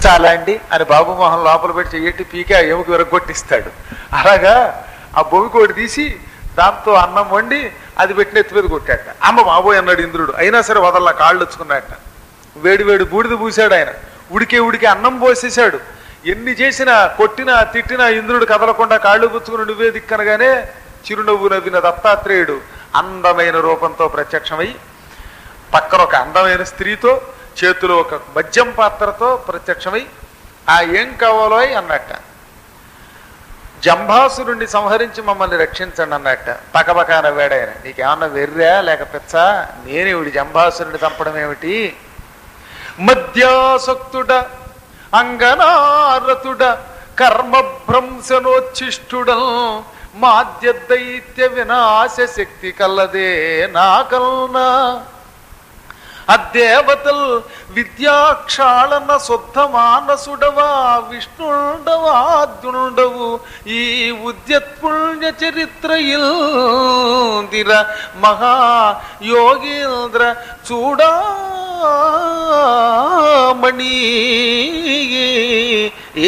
చాలా అండి అని బాబుమోహన్ లోపల పెట్టి చెయ్యట్టి పీకే ఆ ఎముక విరగొట్టిస్తాడు అలాగా ఆ బొమ్మికోడి తీసి దాంతో అన్నం వండి అది పెట్టిన ఎత్తి మీద కొట్టాట అమ్మ బాబోయ్ అన్నాడు ఇంద్రుడు అయినా సరే వదల్లా కాళ్ళు వచ్చుకున్నాట వేడి వేడి బూడిద పూసాడు ఆయన ఉడికే ఉడికే అన్నం పోసేశాడు ఎన్ని చేసినా కొట్టినా తిట్టినా ఇంద్రుడు కదలకుండా కాళ్ళు పుచ్చుకుని నువ్వే దిక్కనగానే చిరునవ్వు నవ్విన దత్తాత్రేయుడు అందమైన రూపంతో ప్రత్యక్షమై పక్కన ఒక అందమైన స్త్రీతో చేతిలో ఒక మద్యం పాత్రతో ప్రత్యక్షమై ఆ ఏం కావాలో అన్నట్ట జంభాసురుణ్ణి సంహరించి మమ్మల్ని రక్షించండి అన్నట్ట పకపక నవ్వాడు ఆయన నీకేమన్నా వెర్రా లేక పిచ్చ నేనేవిడి జంభాసురుని చంపడం ఏమిటి మద్యాసక్తుడ అంగనారతుడ కర్మభ్రంశనోచ్ఛిష్టుడం మాద్య దైత్య వినాశ శక్తి కల్లదే నా కల్నా అద్దేవతల్ విద్యాక్షాళన శుద్ధ మానసుడవా విష్ణుండవా అర్జునుండవు ఈ ఉద్యత్పుణ్య చరిత్రయిల్ దిర మహా యోగీంద్ర చూడామణి ఏ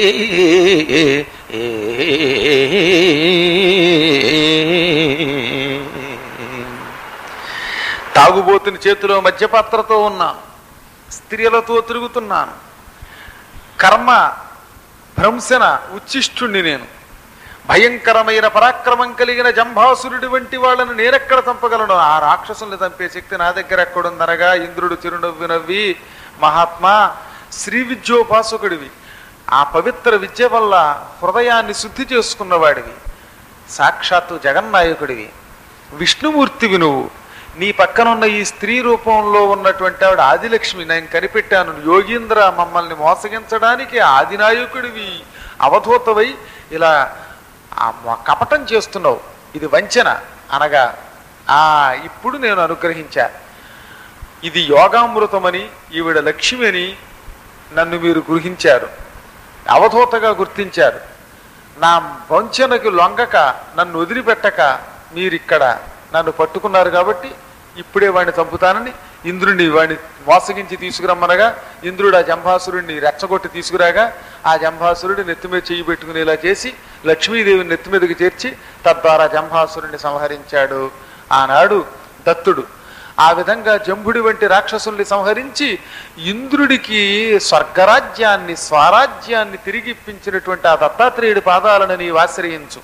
తాగుబోతుని చేతిలో మధ్యపాత్రతో ఉన్నాను స్త్రీలతో తిరుగుతున్నాను కర్మ భ్రంశన ఉచ్చిష్ఠుణ్ణి నేను భయంకరమైన పరాక్రమం కలిగిన జంభాసురుడి వంటి వాళ్ళను నేనెక్కడ చంపగలను ఆ రాక్షసుల్ని చంపే శక్తి నా దగ్గర ఎక్కడుందనగా ఇంద్రుడు చిరునవ్వి నవ్వి మహాత్మా శ్రీ విద్యోపాసకుడివి ఆ పవిత్ర విద్య వల్ల హృదయాన్ని శుద్ధి చేసుకున్నవాడివి సాక్షాత్తు జగన్నాయకుడివి విష్ణుమూర్తివి నువ్వు నీ పక్కన ఉన్న ఈ స్త్రీ రూపంలో ఉన్నటువంటి ఆవిడ ఆదిలక్ష్మి నేను కనిపెట్టాను యోగీంద్ర మమ్మల్ని మోసగించడానికి ఆదినాయకుడివి అవధూతవై ఇలా ఆ మ- కపటం చేస్తున్నావు ఇది వంచన అనగా ఆ ఇప్పుడు నేను అనుగ్రహించా ఇది యోగామృతమని ఈవిడ లక్ష్మి అని నన్ను మీరు గృహించారు అవధూతగా గుర్తించారు నా వంచనకు లొంగక నన్ను వదిలిపెట్టక మీరిక్కడ నన్ను పట్టుకున్నారు కాబట్టి ఇప్పుడే వాడిని చంపుతానని ఇంద్రుడిని వాడిని మోసగించి తీసుకురమ్మనగా ఇంద్రుడు ఆ జంభాసురుడిని రెచ్చగొట్టి తీసుకురాగా ఆ జంభాసురుడి నెత్తి మీద చెయ్యి పెట్టుకునేలా చేసి లక్ష్మీదేవిని నెత్తి మీదకి చేర్చి తద్వారా జంభాసురుడిని సంహరించాడు ఆనాడు దత్తుడు ఆ విధంగా జంభుడి వంటి రాక్షసుల్ని సంహరించి ఇంద్రుడికి స్వర్గరాజ్యాన్ని స్వరాజ్యాన్ని తిరిగి ఇప్పించినటువంటి ఆ దత్తాత్రేయుడి పాదాలను నీవు ఆశ్రయించు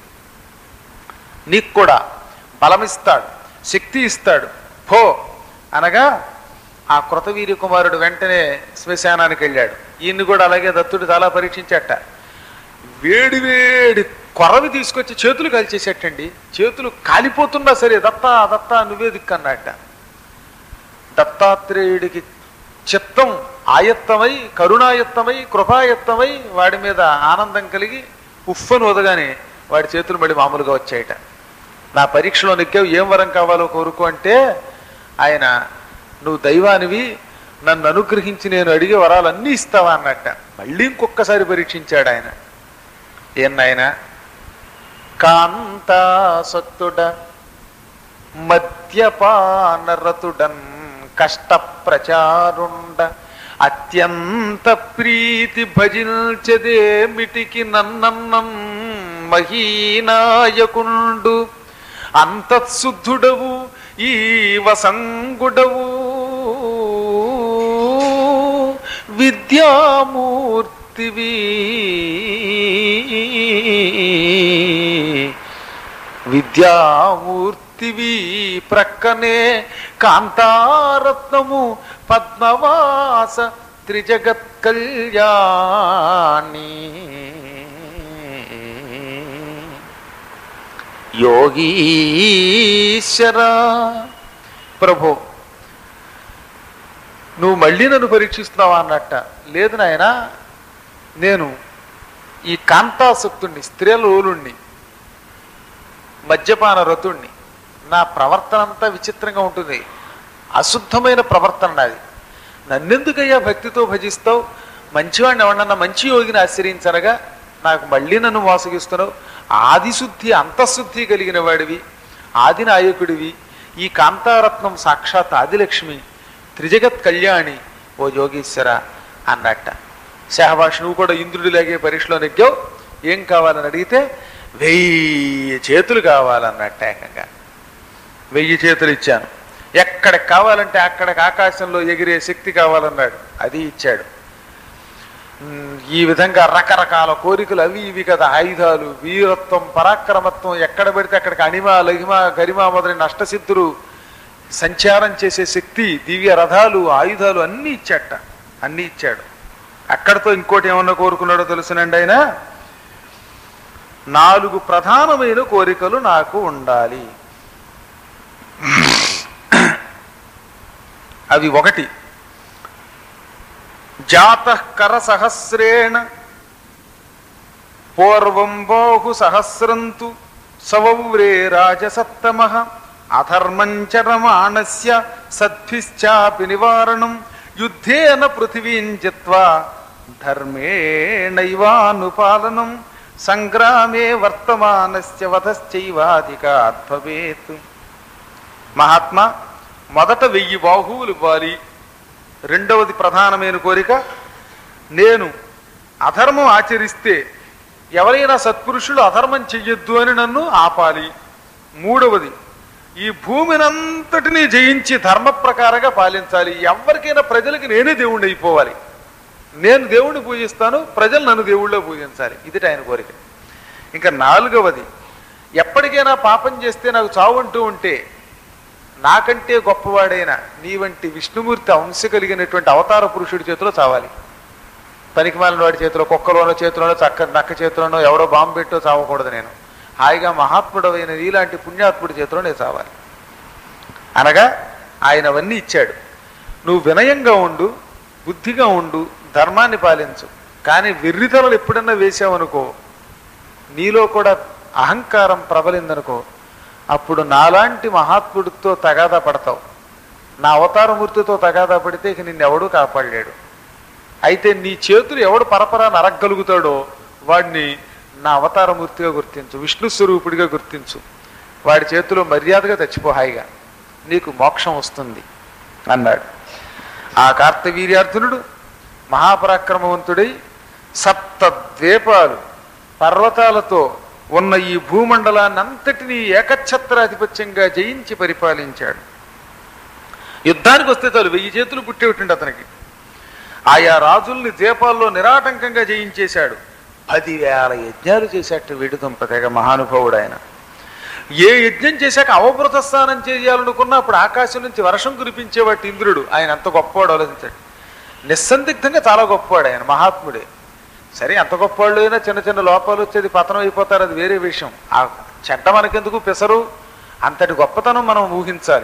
నీకు కూడా బలమిస్తాడు శక్తి ఇస్తాడు పో అనగా ఆ కృతవీర్య కుమారుడు వెంటనే శ్మశానానికి వెళ్ళాడు ఈయన్ని కూడా అలాగే దత్తుడు చాలా పరీక్షించట వేడి వేడి కొరవి తీసుకొచ్చి చేతులు కాల్చేసేటండి చేతులు కాలిపోతున్నా సరే దత్తా దత్తా నువ్వే దిక్కన్నట్ట దత్తాత్రేయుడికి చిత్తం ఆయత్తమై కరుణాయత్తమై కృపాయత్తమై వాడి మీద ఆనందం కలిగి ఉఫ్ఫను వదగానే వాడి చేతులు మళ్ళీ మామూలుగా వచ్చాయట నా పరీక్షలో నెక్కావు ఏం వరం కావాలో కోరుకో అంటే ఆయన నువ్వు దైవానివి నన్ను అనుగ్రహించి నేను అడిగే వరాలన్నీ ఇస్తావా అన్నట్ట మళ్ళీ ఇంకొకసారి పరీక్షించాడు ఆయన ఏం నాయన కాంతాసక్తుడ మద్యపానరతుడన్ కష్ట ప్రచారుండ అత్యంత ప్రీతి భజించదేమిటికి నన్నన్నం మహీనాయకుండు అంతఃశుద్ధుడవు ఈ వసంగుడవు విద్యామూర్తివి విద్యామూర్తివి ప్రక్కనే కాంతారత్నము పద్మవాస త్రిజగత్ కళ్యాణి యోగీశ్వర ప్రభు నువ్వు మళ్ళీ నన్ను పరీక్షిస్తున్నావా అన్నట్ట లేదు నాయన నేను ఈ కాంతాసక్తుణ్ణి స్త్రీలోలుణ్ణి మద్యపాన రతుణ్ణి నా ప్రవర్తన అంతా విచిత్రంగా ఉంటుంది అశుద్ధమైన ప్రవర్తన నాది నన్నెందుకయ్యా భక్తితో భజిస్తావు మంచివాడిని ఎవడన్నా మంచి యోగిని ఆశ్రయించనగా నాకు మళ్ళీ నన్ను మోసగిస్తున్నావు ఆదిశుద్ధి అంతఃశుద్ధి కలిగిన వాడివి ఆది నాయకుడివి ఈ కాంతారత్నం సాక్షాత్ ఆదిలక్ష్మి త్రిజగత్ కళ్యాణి ఓ యోగీశ్వర అన్నట్ట శాహబాష్ నువ్వు కూడా ఇంద్రుడిలాగే పరీక్షలో నెగ్గావు ఏం కావాలని అడిగితే వెయ్యి చేతులు కావాలన్నట్టు ఏకంగా వెయ్యి చేతులు ఇచ్చాను ఎక్కడికి కావాలంటే అక్కడికి ఆకాశంలో ఎగిరే శక్తి కావాలన్నాడు అది ఇచ్చాడు ఉమ్, ఈ విధంగా రకరకాల కోరికలు అవి ఇవి కదా ఆయుధాలు వీరత్వం పరాక్రమత్వం ఎక్కడ పెడితే అక్కడికి అణిమ లహిమ గరిమ మొదలైన అష్టసిద్ధులు సంచారం చేసే శక్తి దివ్య రథాలు ఆయుధాలు అన్నీ ఇచ్చాట అన్నీ ఇచ్చాడు అక్కడతో ఇంకోటి ఏమన్నా కోరుకున్నాడో తెలుసునండి ఆయన నాలుగు ప్రధానమైన కోరికలు నాకు ఉండాలి అవి ఒకటి జాతకర సహస్రేణ పూర్వం బాహు సహస్రంతు సవౌరే రాజసత్తమ అధర్మంచరమాణస్య సద్భిశ్చాపి నివారణం యుద్ధేన పృథివీం జిత్వా ధర్మేణైవానుపాలనం సంగ్రామే వర్తమానస్య వధశ్చైవాధికాత్ భవేత్ మహాత్మా మొదట వెయ్యి బాహువులు ఇవ్వాలి రెండవది ప్రధానమైన కోరిక నేను అధర్మం ఆచరిస్తే ఎవరైనా సత్పురుషులు అధర్మం చెయ్యొద్దు అని నన్ను ఆపాలి మూడవది ఈ భూమినంతటినీ జయించి ధర్మ ప్రకారంగా పాలించాలి ఎవరికైనా ప్రజలకి నేనే దేవుణ్ణి అయిపోవాలి నేను దేవుణ్ణి పూజిస్తాను ప్రజలు నన్ను దేవుళ్ళో పూజించాలి ఇది ఆయన కోరిక ఇంకా నాలుగవది ఎప్పటికైనా పాపం చేస్తే నాకు చావు అంటూ ఉంటే నాకంటే గొప్పవాడైన నీ వంటి విష్ణుమూర్తి అంశ కలిగినటువంటి అవతార పురుషుడి చేతిలో చావాలి పనికిమాలిన వాడి చేతిలో కుక్కలోనో చేతిలోనో చక్క నక్క చేతిలోనో ఎవడో బాంబు పెట్టో చావకూడదు నేను హాయిగా మహాత్ముడమైన నీలాంటి పుణ్యాత్ముడి చేతిలో నేను చావాలి అనగా ఆయన అవన్నీ ఇచ్చాడు నువ్వు వినయంగా ఉండు బుద్ధిగా ఉండు ధర్మాన్ని పాలించు కానీ వెర్రితలలు ఎప్పుడన్నా వేసావనుకో నీలో కూడా అహంకారం ప్రబలిందనుకో అప్పుడు నాలాంటి మహాత్ముడితో తగాదా పడతావు నా అవతారమూర్తితో తగాదా పడితే ఇక నిన్నెవడూ కాపాడలేడు అయితే నీ చేతులు ఎవడు పరపరా నరగలుగుతాడో వాడిని నా అవతారమూర్తిగా గుర్తించు విష్ణు స్వరూపుడిగా గుర్తించు వాడి చేతిలో మర్యాదగా చచ్చిపో హాయిగా నీకు మోక్షం వస్తుంది అన్నాడు ఆ కార్తవీర్యార్జునుడు మహాపరాక్రమవంతుడై సప్త ద్వీపాలు పర్వతాలతో ఉన్న ఈ భూమండలాన్ని అంతటినీ ఏకఛత్రాధిపత్యంగా జయించి పరిపాలించాడు యుద్ధానికి వస్తే చాలు వెయ్యి చేతులు పుట్టేవిటండి అతనికి ఆయా రాజుల్ని ద్వీపాల్లో నిరాటంకంగా జయించేశాడు పదివేల యజ్ఞాలు చేశాట వీడుతుంప తెగ మహానుభావుడు ఆయన ఏ యజ్ఞం చేశాక అవభృత స్నానం చేయాలనుకున్నా అప్పుడు ఆకాశం నుంచి వర్షం కురిపించేవాటి ఇంద్రుడు ఆయన అంత గొప్పవాడు ఆలోచించాడు నిస్సందిగ్ధంగా చాలా గొప్పవాడు ఆయన మహాత్ముడే సరే ఎంత గొప్పవాళ్ళు అయినా చిన్న చిన్న లోపాలు వచ్చేది పతనం అయిపోతారు అది వేరే విషయం ఆ చెడ్డ మనకెందుకు పెసరు అంతటి గొప్పతనం మనం ఊహించాలి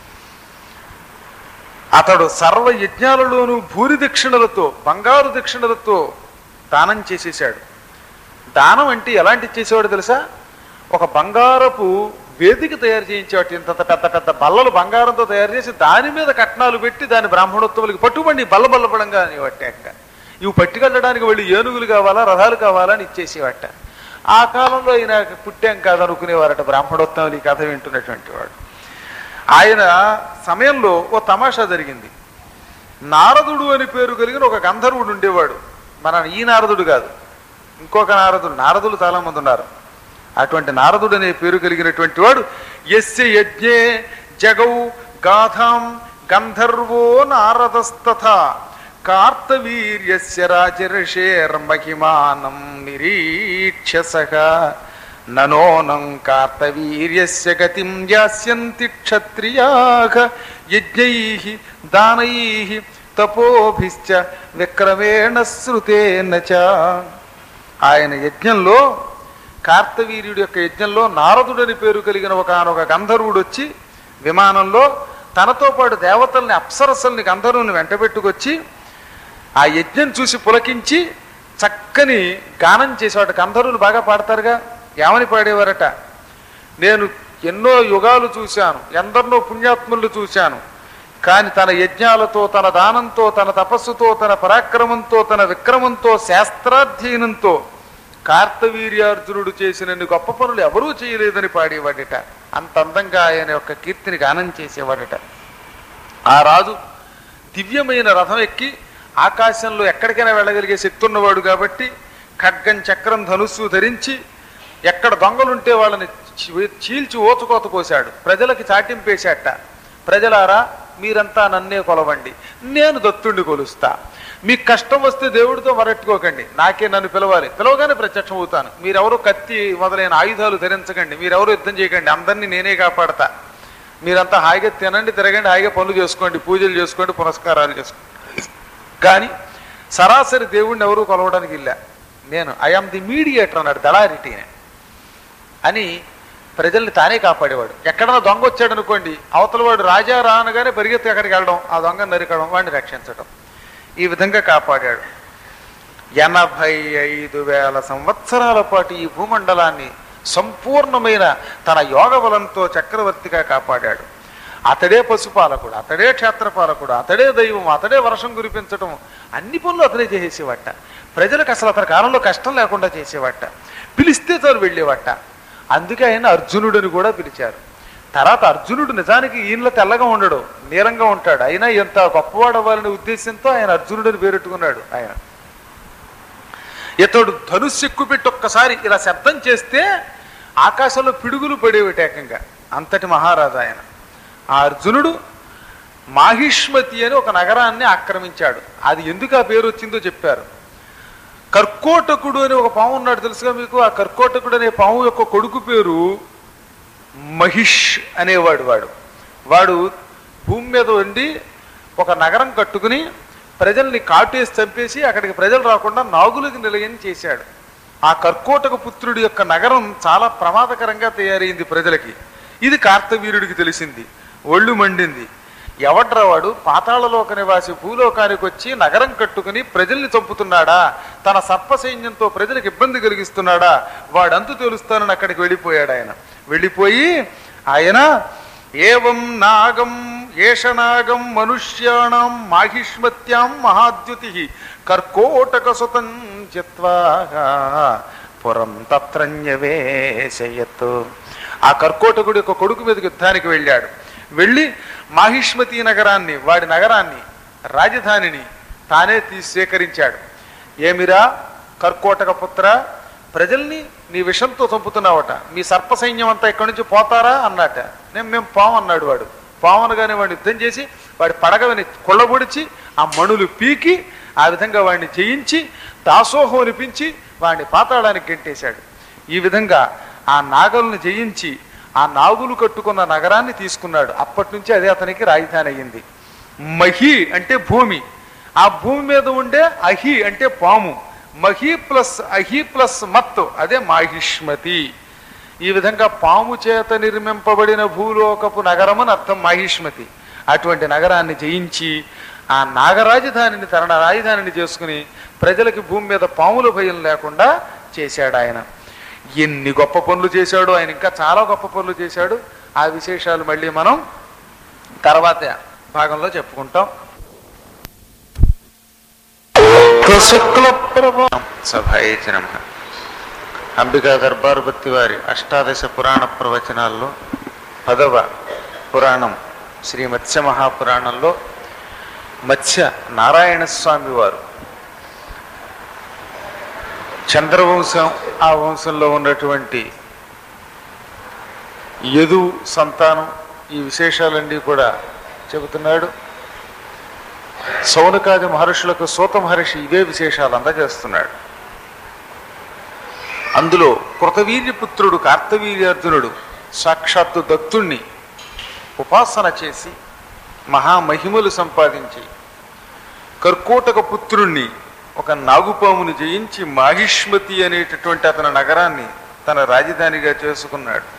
అతడు సర్వ యజ్ఞాలలోనూ భూరి దక్షిణలతో బంగారు దక్షిణలతో దానం చేసేసాడు దానం అంటే ఎలాంటి చేసేవాడు తెలుసా ఒక బంగారపు వేదిక తయారు చేయించేవాడు ఇంత పెద్ద పెద్ద బల్లలు బంగారంతో తయారు చేసి దాని మీద కట్నాలు పెట్టి దాని బ్రాహ్మణోత్తములకి పట్టుబండి బల్ల బల్లపడంగా అనేవట్టాక ఇవి పట్టుకెళ్ళడానికి వెళ్ళి ఏనుగులు కావాలా రథాలు కావాలా అని ఇచ్చేసేవట ఆ కాలంలో ఈయన పుట్టాం కాదనుకునేవారట బ్రాహ్మణోత్తములు ఈ కథ వింటున్నటువంటి వాడు ఆయన సమయంలో ఓ తమాషా జరిగింది నారదుడు అని పేరు కలిగిన ఒక గంధర్వుడు ఉండేవాడు మన ఈ నారదుడు కాదు ఇంకొక నారదుడు నారదులు చాలా మంది ఉన్నారు అటువంటి నారదుడు అనే పేరు కలిగినటువంటి వాడు ఎస్య యజ్ఞే జగౌ గాథాం గంధర్వో నారదస్తథ కార్తవీర్యస్య రాజర్షేర్మహిమానం నిరీక్ష్య సహా ననోనం కార్తవీర్యస్య గతిం యాస్యంతి క్షత్రియాః యజ్ఞైః దానైః తపోభిశ్చ విక్రమేణ శృతేన చ ఆయన యజ్ఞంలో కార్తవీర్యుడి యొక్క యజ్ఞంలో నారదుడని పేరు కలిగిన ఒకనొక గంధర్వుడు వచ్చి విమానంలో తనతో పాటు దేవతల్ని అప్సరసల్ని గంధర్వుని వెంటబెట్టుకొచ్చి ఆ యజ్ఞం చూసి పులకించి చక్కని గానం చేసేవాడు గంధర్వులు బాగా పాడతారుగా ఏమని పాడేవారట నేను ఎన్నో యుగాలు చూశాను ఎందరినో పుణ్యాత్ములు చూశాను కానీ తన యజ్ఞాలతో తన దానంతో తన తపస్సుతో తన పరాక్రమంతో తన విక్రమంతో శాస్త్రాధ్యయనంతో కార్తవీర్యార్జునుడు చేసినన్ని గొప్ప పనులు ఎవరూ చేయలేదని పాడేవాడట అంత అందంగా ఆయన యొక్క కీర్తిని గానం చేసేవాడట ఆ రాజు దివ్యమైన రథం ఎక్కి ఆకాశంలో ఎక్కడికైనా వెళ్ళగలిగే శక్తి ఉన్నవాడు కాబట్టి ఖడ్గం చక్రం ధనుస్సు ధరించి ఎక్కడ దొంగలుంటే వాళ్ళని చీ- చీల్చి ఓచుకోత కోశాడు ప్రజలకి చాటింపేశాట ప్రజలారా మీరంతా నన్నే కొలవండి నేను దత్తుణ్ణి కొలుస్తా మీకు కష్టం వస్తే దేవుడితో మరట్టుకోకండి నాకే నన్ను పిలవాలి పిలవగానే ప్రత్యక్షం అవుతాను మీరెవరు కత్తి మొదలైన ఆయుధాలు ధరించకండి మీరెవరు యుద్ధం చేయకండి అందరినీ నేనే కాపాడతా మీరంతా హాయిగా తినండి తిరగండి హాయిగా పనులు చేసుకోండి పూజలు చేసుకోండి పునస్కారాలు చేసుకోండి కానీ సరాసరి దేవుణ్ణి ఎవరు కొలవడానికి ఇల్ల నేను ఐఆమ్ ది మీడియేటర్ అన్నాడు దళారిటీనే అని ప్రజల్ని తానే కాపాడేవాడు ఎక్కడన్నా దొంగ వచ్చాడు అనుకోండి అవతల వాడు రాజా రా అనగానే పరిగెత్తి అక్కడికి వెళ్ళడం ఆ దొంగ నరికడం వాడిని రక్షించడం ఈ విధంగా కాపాడాడు ఎనభై ఐదు వేల సంవత్సరాల పాటు ఈ భూమండలాన్ని సంపూర్ణమైన తన యోగ బలంతో చక్రవర్తిగా కాపాడాడు అతడే పశుపాలకుడు అతడే క్షేత్రపాలకుడు అతడే దైవం అతడే వర్షం కురిపించటం అన్ని పనులు అతడే చేసేవాట ప్రజలకు అసలు అతని కాలంలో కష్టం లేకుండా చేసేవాట పిలిస్తే చాలు వెళ్ళేవాట అందుకే ఆయన అర్జునుడని కూడా పిలిచారు తర్వాత అర్జునుడు నిజానికి ఈయనలో తెల్లగా ఉండడు నీలంగా ఉంటాడు అయినా ఎంత గొప్పవాడు అవ్వాలనే ఉద్దేశంతో ఆయన అర్జునుడని పేరెట్టుకున్నాడు ఆయన ఇతడు ధనుస్సు ఎక్కుపెట్టి ఒక్కసారి ఇలా శబ్దం చేస్తే ఆకాశంలో పిడుగులు పడేవిటి ఏకంగా అంతటి మహారాజు ఆయన ఆ అర్జునుడు మాహిష్మతి అని ఒక నగరాన్ని ఆక్రమించాడు అది ఎందుకు ఆ పేరు వచ్చిందో చెప్పారు కర్కోటకుడు అని ఒక పాము ఉన్నాడు తెలుసుగా మీకు ఆ కర్కోటకుడు అనే పాము యొక్క కొడుకు పేరు మహిష్ అనేవాడు వాడు వాడు భూమి మీద ఉండి ఒక నగరం కట్టుకుని ప్రజల్ని కాటేసి చంపేసి అక్కడికి ప్రజలు రాకుండా నాగులకి నిలయని చేశాడు ఆ కర్కోటక పుత్రుడి యొక్క నగరం చాలా ప్రమాదకరంగా తయారైంది ప్రజలకి ఇది కార్తవీరుడికి తెలిసింది ఒళ్ళు మండింది ఎవడ్రా వాడు పాతాళలోక నివాసి భూలోకానికి వచ్చి నగరం కట్టుకుని ప్రజల్ని చంపుతున్నాడా తన సర్ప సైన్యంతో ప్రజలకు ఇబ్బంది కలిగిస్తున్నాడా వాడంతు తెలుస్తానని అక్కడికి వెళ్ళిపోయాడు ఆయన వెళ్ళిపోయి ఆయన ఏవం నాగం ఏషనాగం మనుష్యాణం మాహిష్మత్యాం మహాద్యుతి కర్కోటక సుతం చిత్వా పురం తత్రన్యవేశయత్ ఆ కర్కోటకుడి యొక్క కొడుకు మీదకి యుద్ధానికి వెళ్ళాడు వెళ్ళి మాహిష్మతి నగరాన్ని వాడి నగరాన్ని రాజధానిని తానే తీసి స్వీకరించాడు ఏమిరా కర్కోటక పుత్ర ప్రజల్ని నీ విషంతో చంపుతున్నావట మీ సర్ప సైన్యం అంతా ఇక్కడి నుంచి పోతారా అన్నట నేను మేము పాము అన్నాడు వాడు పాము అనగానే వాడిని యుద్ధం చేసి వాడి పడగని కొల్లబొడిచి ఆ మణులు పీకి ఆ విధంగా వాడిని జయించి దాసోహం అనిపించి వాడిని పాతాళానికి గెంటేశాడు ఈ విధంగా ఆ నాగలను జయించి ఆ నాగులు కట్టుకున్న నగరాన్ని తీసుకున్నాడు అప్పటి నుంచి అదే అతనికి రాజధాని అయ్యింది మహి అంటే భూమి ఆ భూమి మీద ఉండే అహి అంటే పాము మహి ప్లస్ అహి ప్లస్ మత్ అదే మాహిష్మతి ఈ విధంగా పాము చేత నిర్మింపబడిన భూలోకపు నగరం అని అర్థం మాహిష్మతి అటువంటి నగరాన్ని జయించి ఆ నాగరాజధానిని తన రాజధానిని చేసుకుని ప్రజలకి భూమి మీద పాముల భయం లేకుండా చేశాడు ఆయన ఎన్ని గొప్ప పనులు చేశాడు ఆయన ఇంకా చాలా గొప్ప పనులు చేశాడు ఆ విశేషాలు మళ్ళీ మనం తర్వాత భాగంలో చెప్పుకుంటాం సభాయతి నమ అంబికా దర్బారుపత్తి వారి అష్టాదశ పురాణ ప్రవచనాల్లో పదవ పురాణం శ్రీ మత్స్య మహాపురాణంలో మత్స్య నారాయణ స్వామి వారు చంద్రవంశం ఆ వంశంలో ఉన్నటువంటి యదు సంతానం ఈ విశేషాలన్నీ కూడా చెబుతున్నాడు సౌనకాది మహర్షులకు సూత మహర్షి ఇవే విశేషాలు అందజేస్తున్నాడు అందులో కృతవీర్యపుత్రుడు కార్తవీర్యార్జునుడు సాక్షాత్తు దత్తుణ్ణి ఉపాసన చేసి మహామహిమలు సంపాదించి కర్కోటక పుత్రుణ్ణి ఒక నాగుపాముని జయించి మాహిష్మతి అనేటటువంటి అతని నగరాన్ని తన రాజధానిగా చేసుకున్నాడు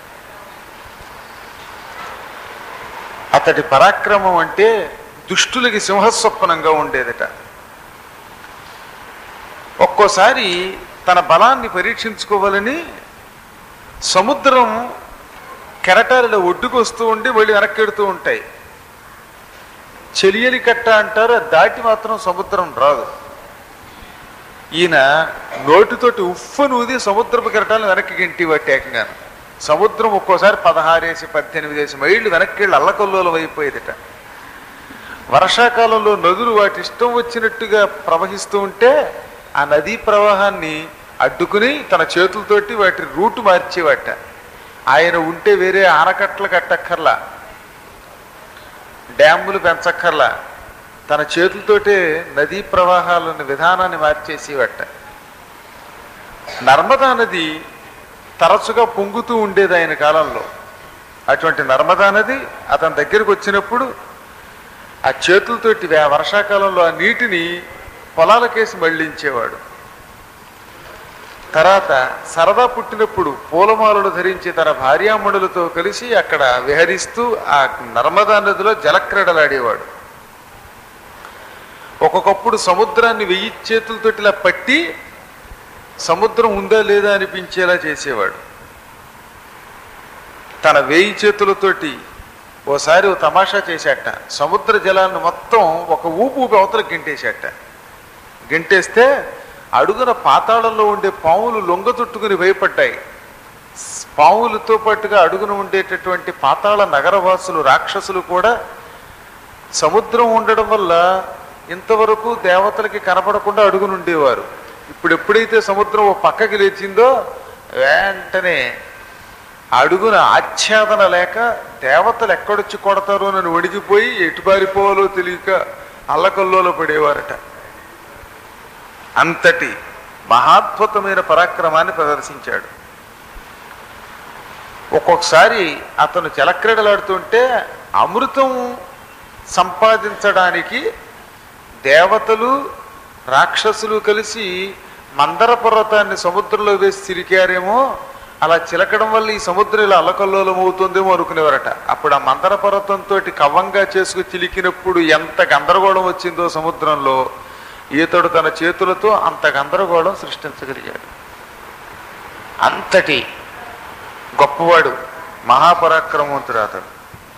అతడి పరాక్రమం అంటే దుష్టులకి సింహస్వప్నంగా ఉండేదట ఒక్కోసారి తన బలాన్ని పరీక్షించుకోవాలని సముద్రం కెరటాలలో ఒడ్డుకు వస్తూ ఉండి మళ్ళీ వెనక్కెడుతూ ఉంటాయి చెలియలి కట్ట అంటారు అది దాటి మాత్రం సముద్రం రాదు ఈయన నోటితోటి ఉఫ్ఫను ఊది సముద్రపు కెరటాలను వెనక్కి గెంటి ఏకంగా సముద్రం ఒక్కోసారి పదహారేసి పద్దెనిమిదేసి మైళ్ళు వెనక్కి వెళ్ళి అల్లకొల్లోలం అయిపోయేదిట వర్షాకాలంలో నదులు వాటి ఇష్టం వచ్చినట్టుగా ప్రవహిస్తూ ఉంటే ఆ నదీ ప్రవాహాన్ని అడ్డుకుని తన చేతులతోటి వాటి రూటు మార్చేవాట ఆయన ఉంటే వేరే ఆనకట్టలు కట్టక్కర్లా డ్యాములు పెంచక్కర్లా తన చేతులతోటే నదీ ప్రవాహాలను విధానాన్ని మార్చేసేవట నర్మదా నది తరచుగా పొంగుతూ ఉండేది ఆయన కాలంలో అటువంటి నర్మదా నది అతని దగ్గరికి వచ్చినప్పుడు ఆ చేతులతోటి వే- వర్షాకాలంలో ఆ నీటిని పొలాలకేసి మళ్లించేవాడు తర్వాత సరదా పుట్టినప్పుడు పూలమాలలు ధరించి తన భార్యామణులతో కలిసి అక్కడ విహరిస్తూ ఆ నర్మదా నదిలో జలక్రీడలాడేవాడు ఒక్కొక్కప్పుడు సముద్రాన్ని వెయ్యి చేతులతోటి ఇలా పట్టి సముద్రం ఉందా లేదా అనిపించేలా చేసేవాడు తన వేయి చేతులతోటి ఓసారి ఓ తమాషా చేశాట సముద్ర జలాన్ని మొత్తం ఒక ఊపు ఊపి అవతల గింటేశాట గింటేస్తే అడుగున పాతాళంలో ఉండే పాములు లొంగ చుట్టుకుని భయపడ్డాయి స్- పాములతో పాటుగా అడుగున ఉండేటటువంటి పాతాళ నగరవాసులు రాక్షసులు కూడా సముద్రం ఉండడం వల్ల ఇంతవరకు దేవతలకి కనపడకుండా అడుగునుండేవారు ఇప్పుడు ఎప్పుడైతే సముద్రం ఓ పక్కకి లేచిందో వెంటనే అడుగున ఆచ్ఛాదన లేక దేవతలు ఎక్కడొచ్చి కొడతారో నన్ను వణికిపోయి ఎటు పారిపోవాలో తెలియక అల్లకల్లోలో పడేవారట అంతటి మహాద్భుతమైన పరాక్రమాన్ని ప్రదర్శించాడు ఒక్కొక్కసారి అతను జలక్రీడలాడుతుంటే అమృతం సంపాదించడానికి దేవతలు రాక్షసులు కలిసి మందర పర్వతాన్ని సముద్రంలో వేసి చిరికారేమో అలా చిలకడం వల్ల ఈ సముద్రం ఇలా అల్లకల్లోలం అవుతుందేమో అనుకునేవారట అప్పుడు ఆ మందర పర్వతంతో కవ్వంగా చేసుకు చిలికినప్పుడు ఎంత గందరగోళం వచ్చిందో సముద్రంలో ఈతడు తన చేతులతో అంత గందరగోళం సృష్టించగలిగాడు అంతటి గొప్పవాడు మహాపరాక్రమవంతుడు అతడు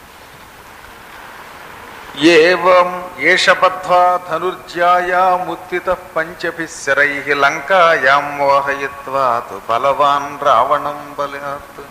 ఏవం ఏషబద్ధ్వా ధనుర్జాయా ముత్తిత పంచభి శరై లంకాయాం మోహయిత్వా తు బలవాన్ రావణం బలాత్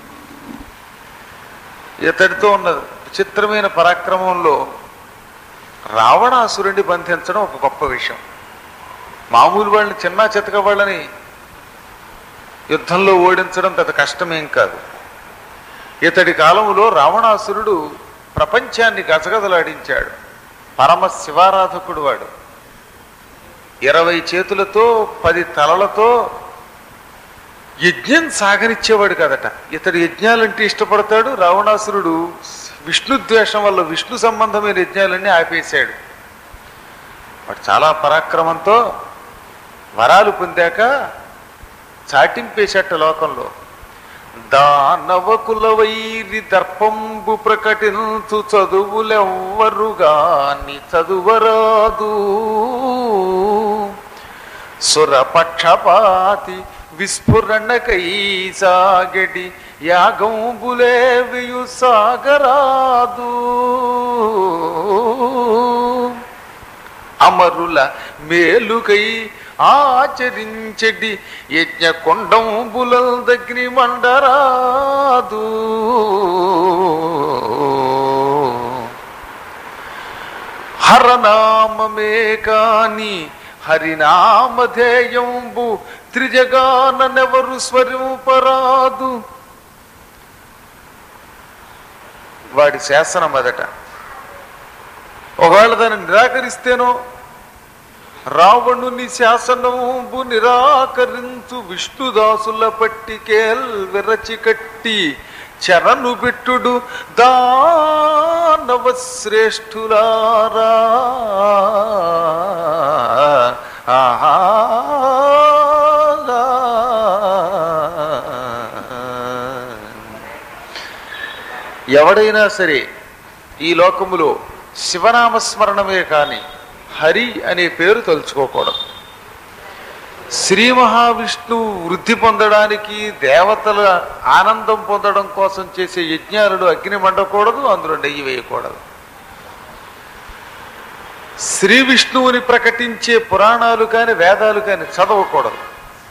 ఇతడితో ఉన్న విచిత్రమైన పరాక్రమంలో రావణాసురుడిని బంధించడం ఒక గొప్ప విషయం మామూలు వాళ్ళని చిన్న చితక వాళ్ళని యుద్ధంలో ఓడించడం పెద్ద కష్టమేం కాదు ఇతడి కాలంలో రావణాసురుడు ప్రపంచాన్ని గజగజలాడించాడు పరమ శివారాధకుడు వాడు ఇరవై చేతులతో పది తలలతో యజ్ఞం సాగనిచ్చేవాడు కదట ఇతడు యజ్ఞాలంటే ఇష్టపడతాడు రావణాసురుడు విష్ణు ద్వేషం వల్ల విష్ణు సంబంధమైన యజ్ఞాలన్నీ ఆపేశాడు వాడు చాలా పరాక్రమంతో వరాలు పొందాక చాటింపేశాట లోకంలో దానవకుల వైరి దర్పంబు ప్రకటించు చదువులెవ్వరుగాని చదువరాదు సురపక్షపాతి విస్ఫురణకై సాగడి యాగంబులేవియు సాగరాదు అమరుల మేలుకై ఆచరించెడి యజ్ఞ కొండంబులల్ దగ్గరి మండరాదు హరనామమే కాని హరినామధేయంబు త్రిజగాననెవరు స్వరూపరాదు వాడి శాసనం అదట ఒకవేళ దాన్ని నిరాకరిస్తేనో రావణుని శాసనంబు నిరాకరించు విష్ణుదాసుల పట్టికేల్ విరచి కట్టి చరణు బిట్టుడు దానవ శ్రేష్ఠులారా ఆహా ఎవడైనా సరే ఈ లోకములో శివనామస్మరణమే కాని హరి అనే పేరు తలుచుకోకూడదు శ్రీ మహావిష్ణువు వృద్ధి పొందడానికి దేవతల ఆనందం పొందడం కోసం చేసే యజ్ఞాలను అగ్ని మండకూడదు అందులో నెయ్యి వేయకూడదు శ్రీ విష్ణువుని ప్రకటించే పురాణాలు కాని వేదాలు కాని చదవకూడదు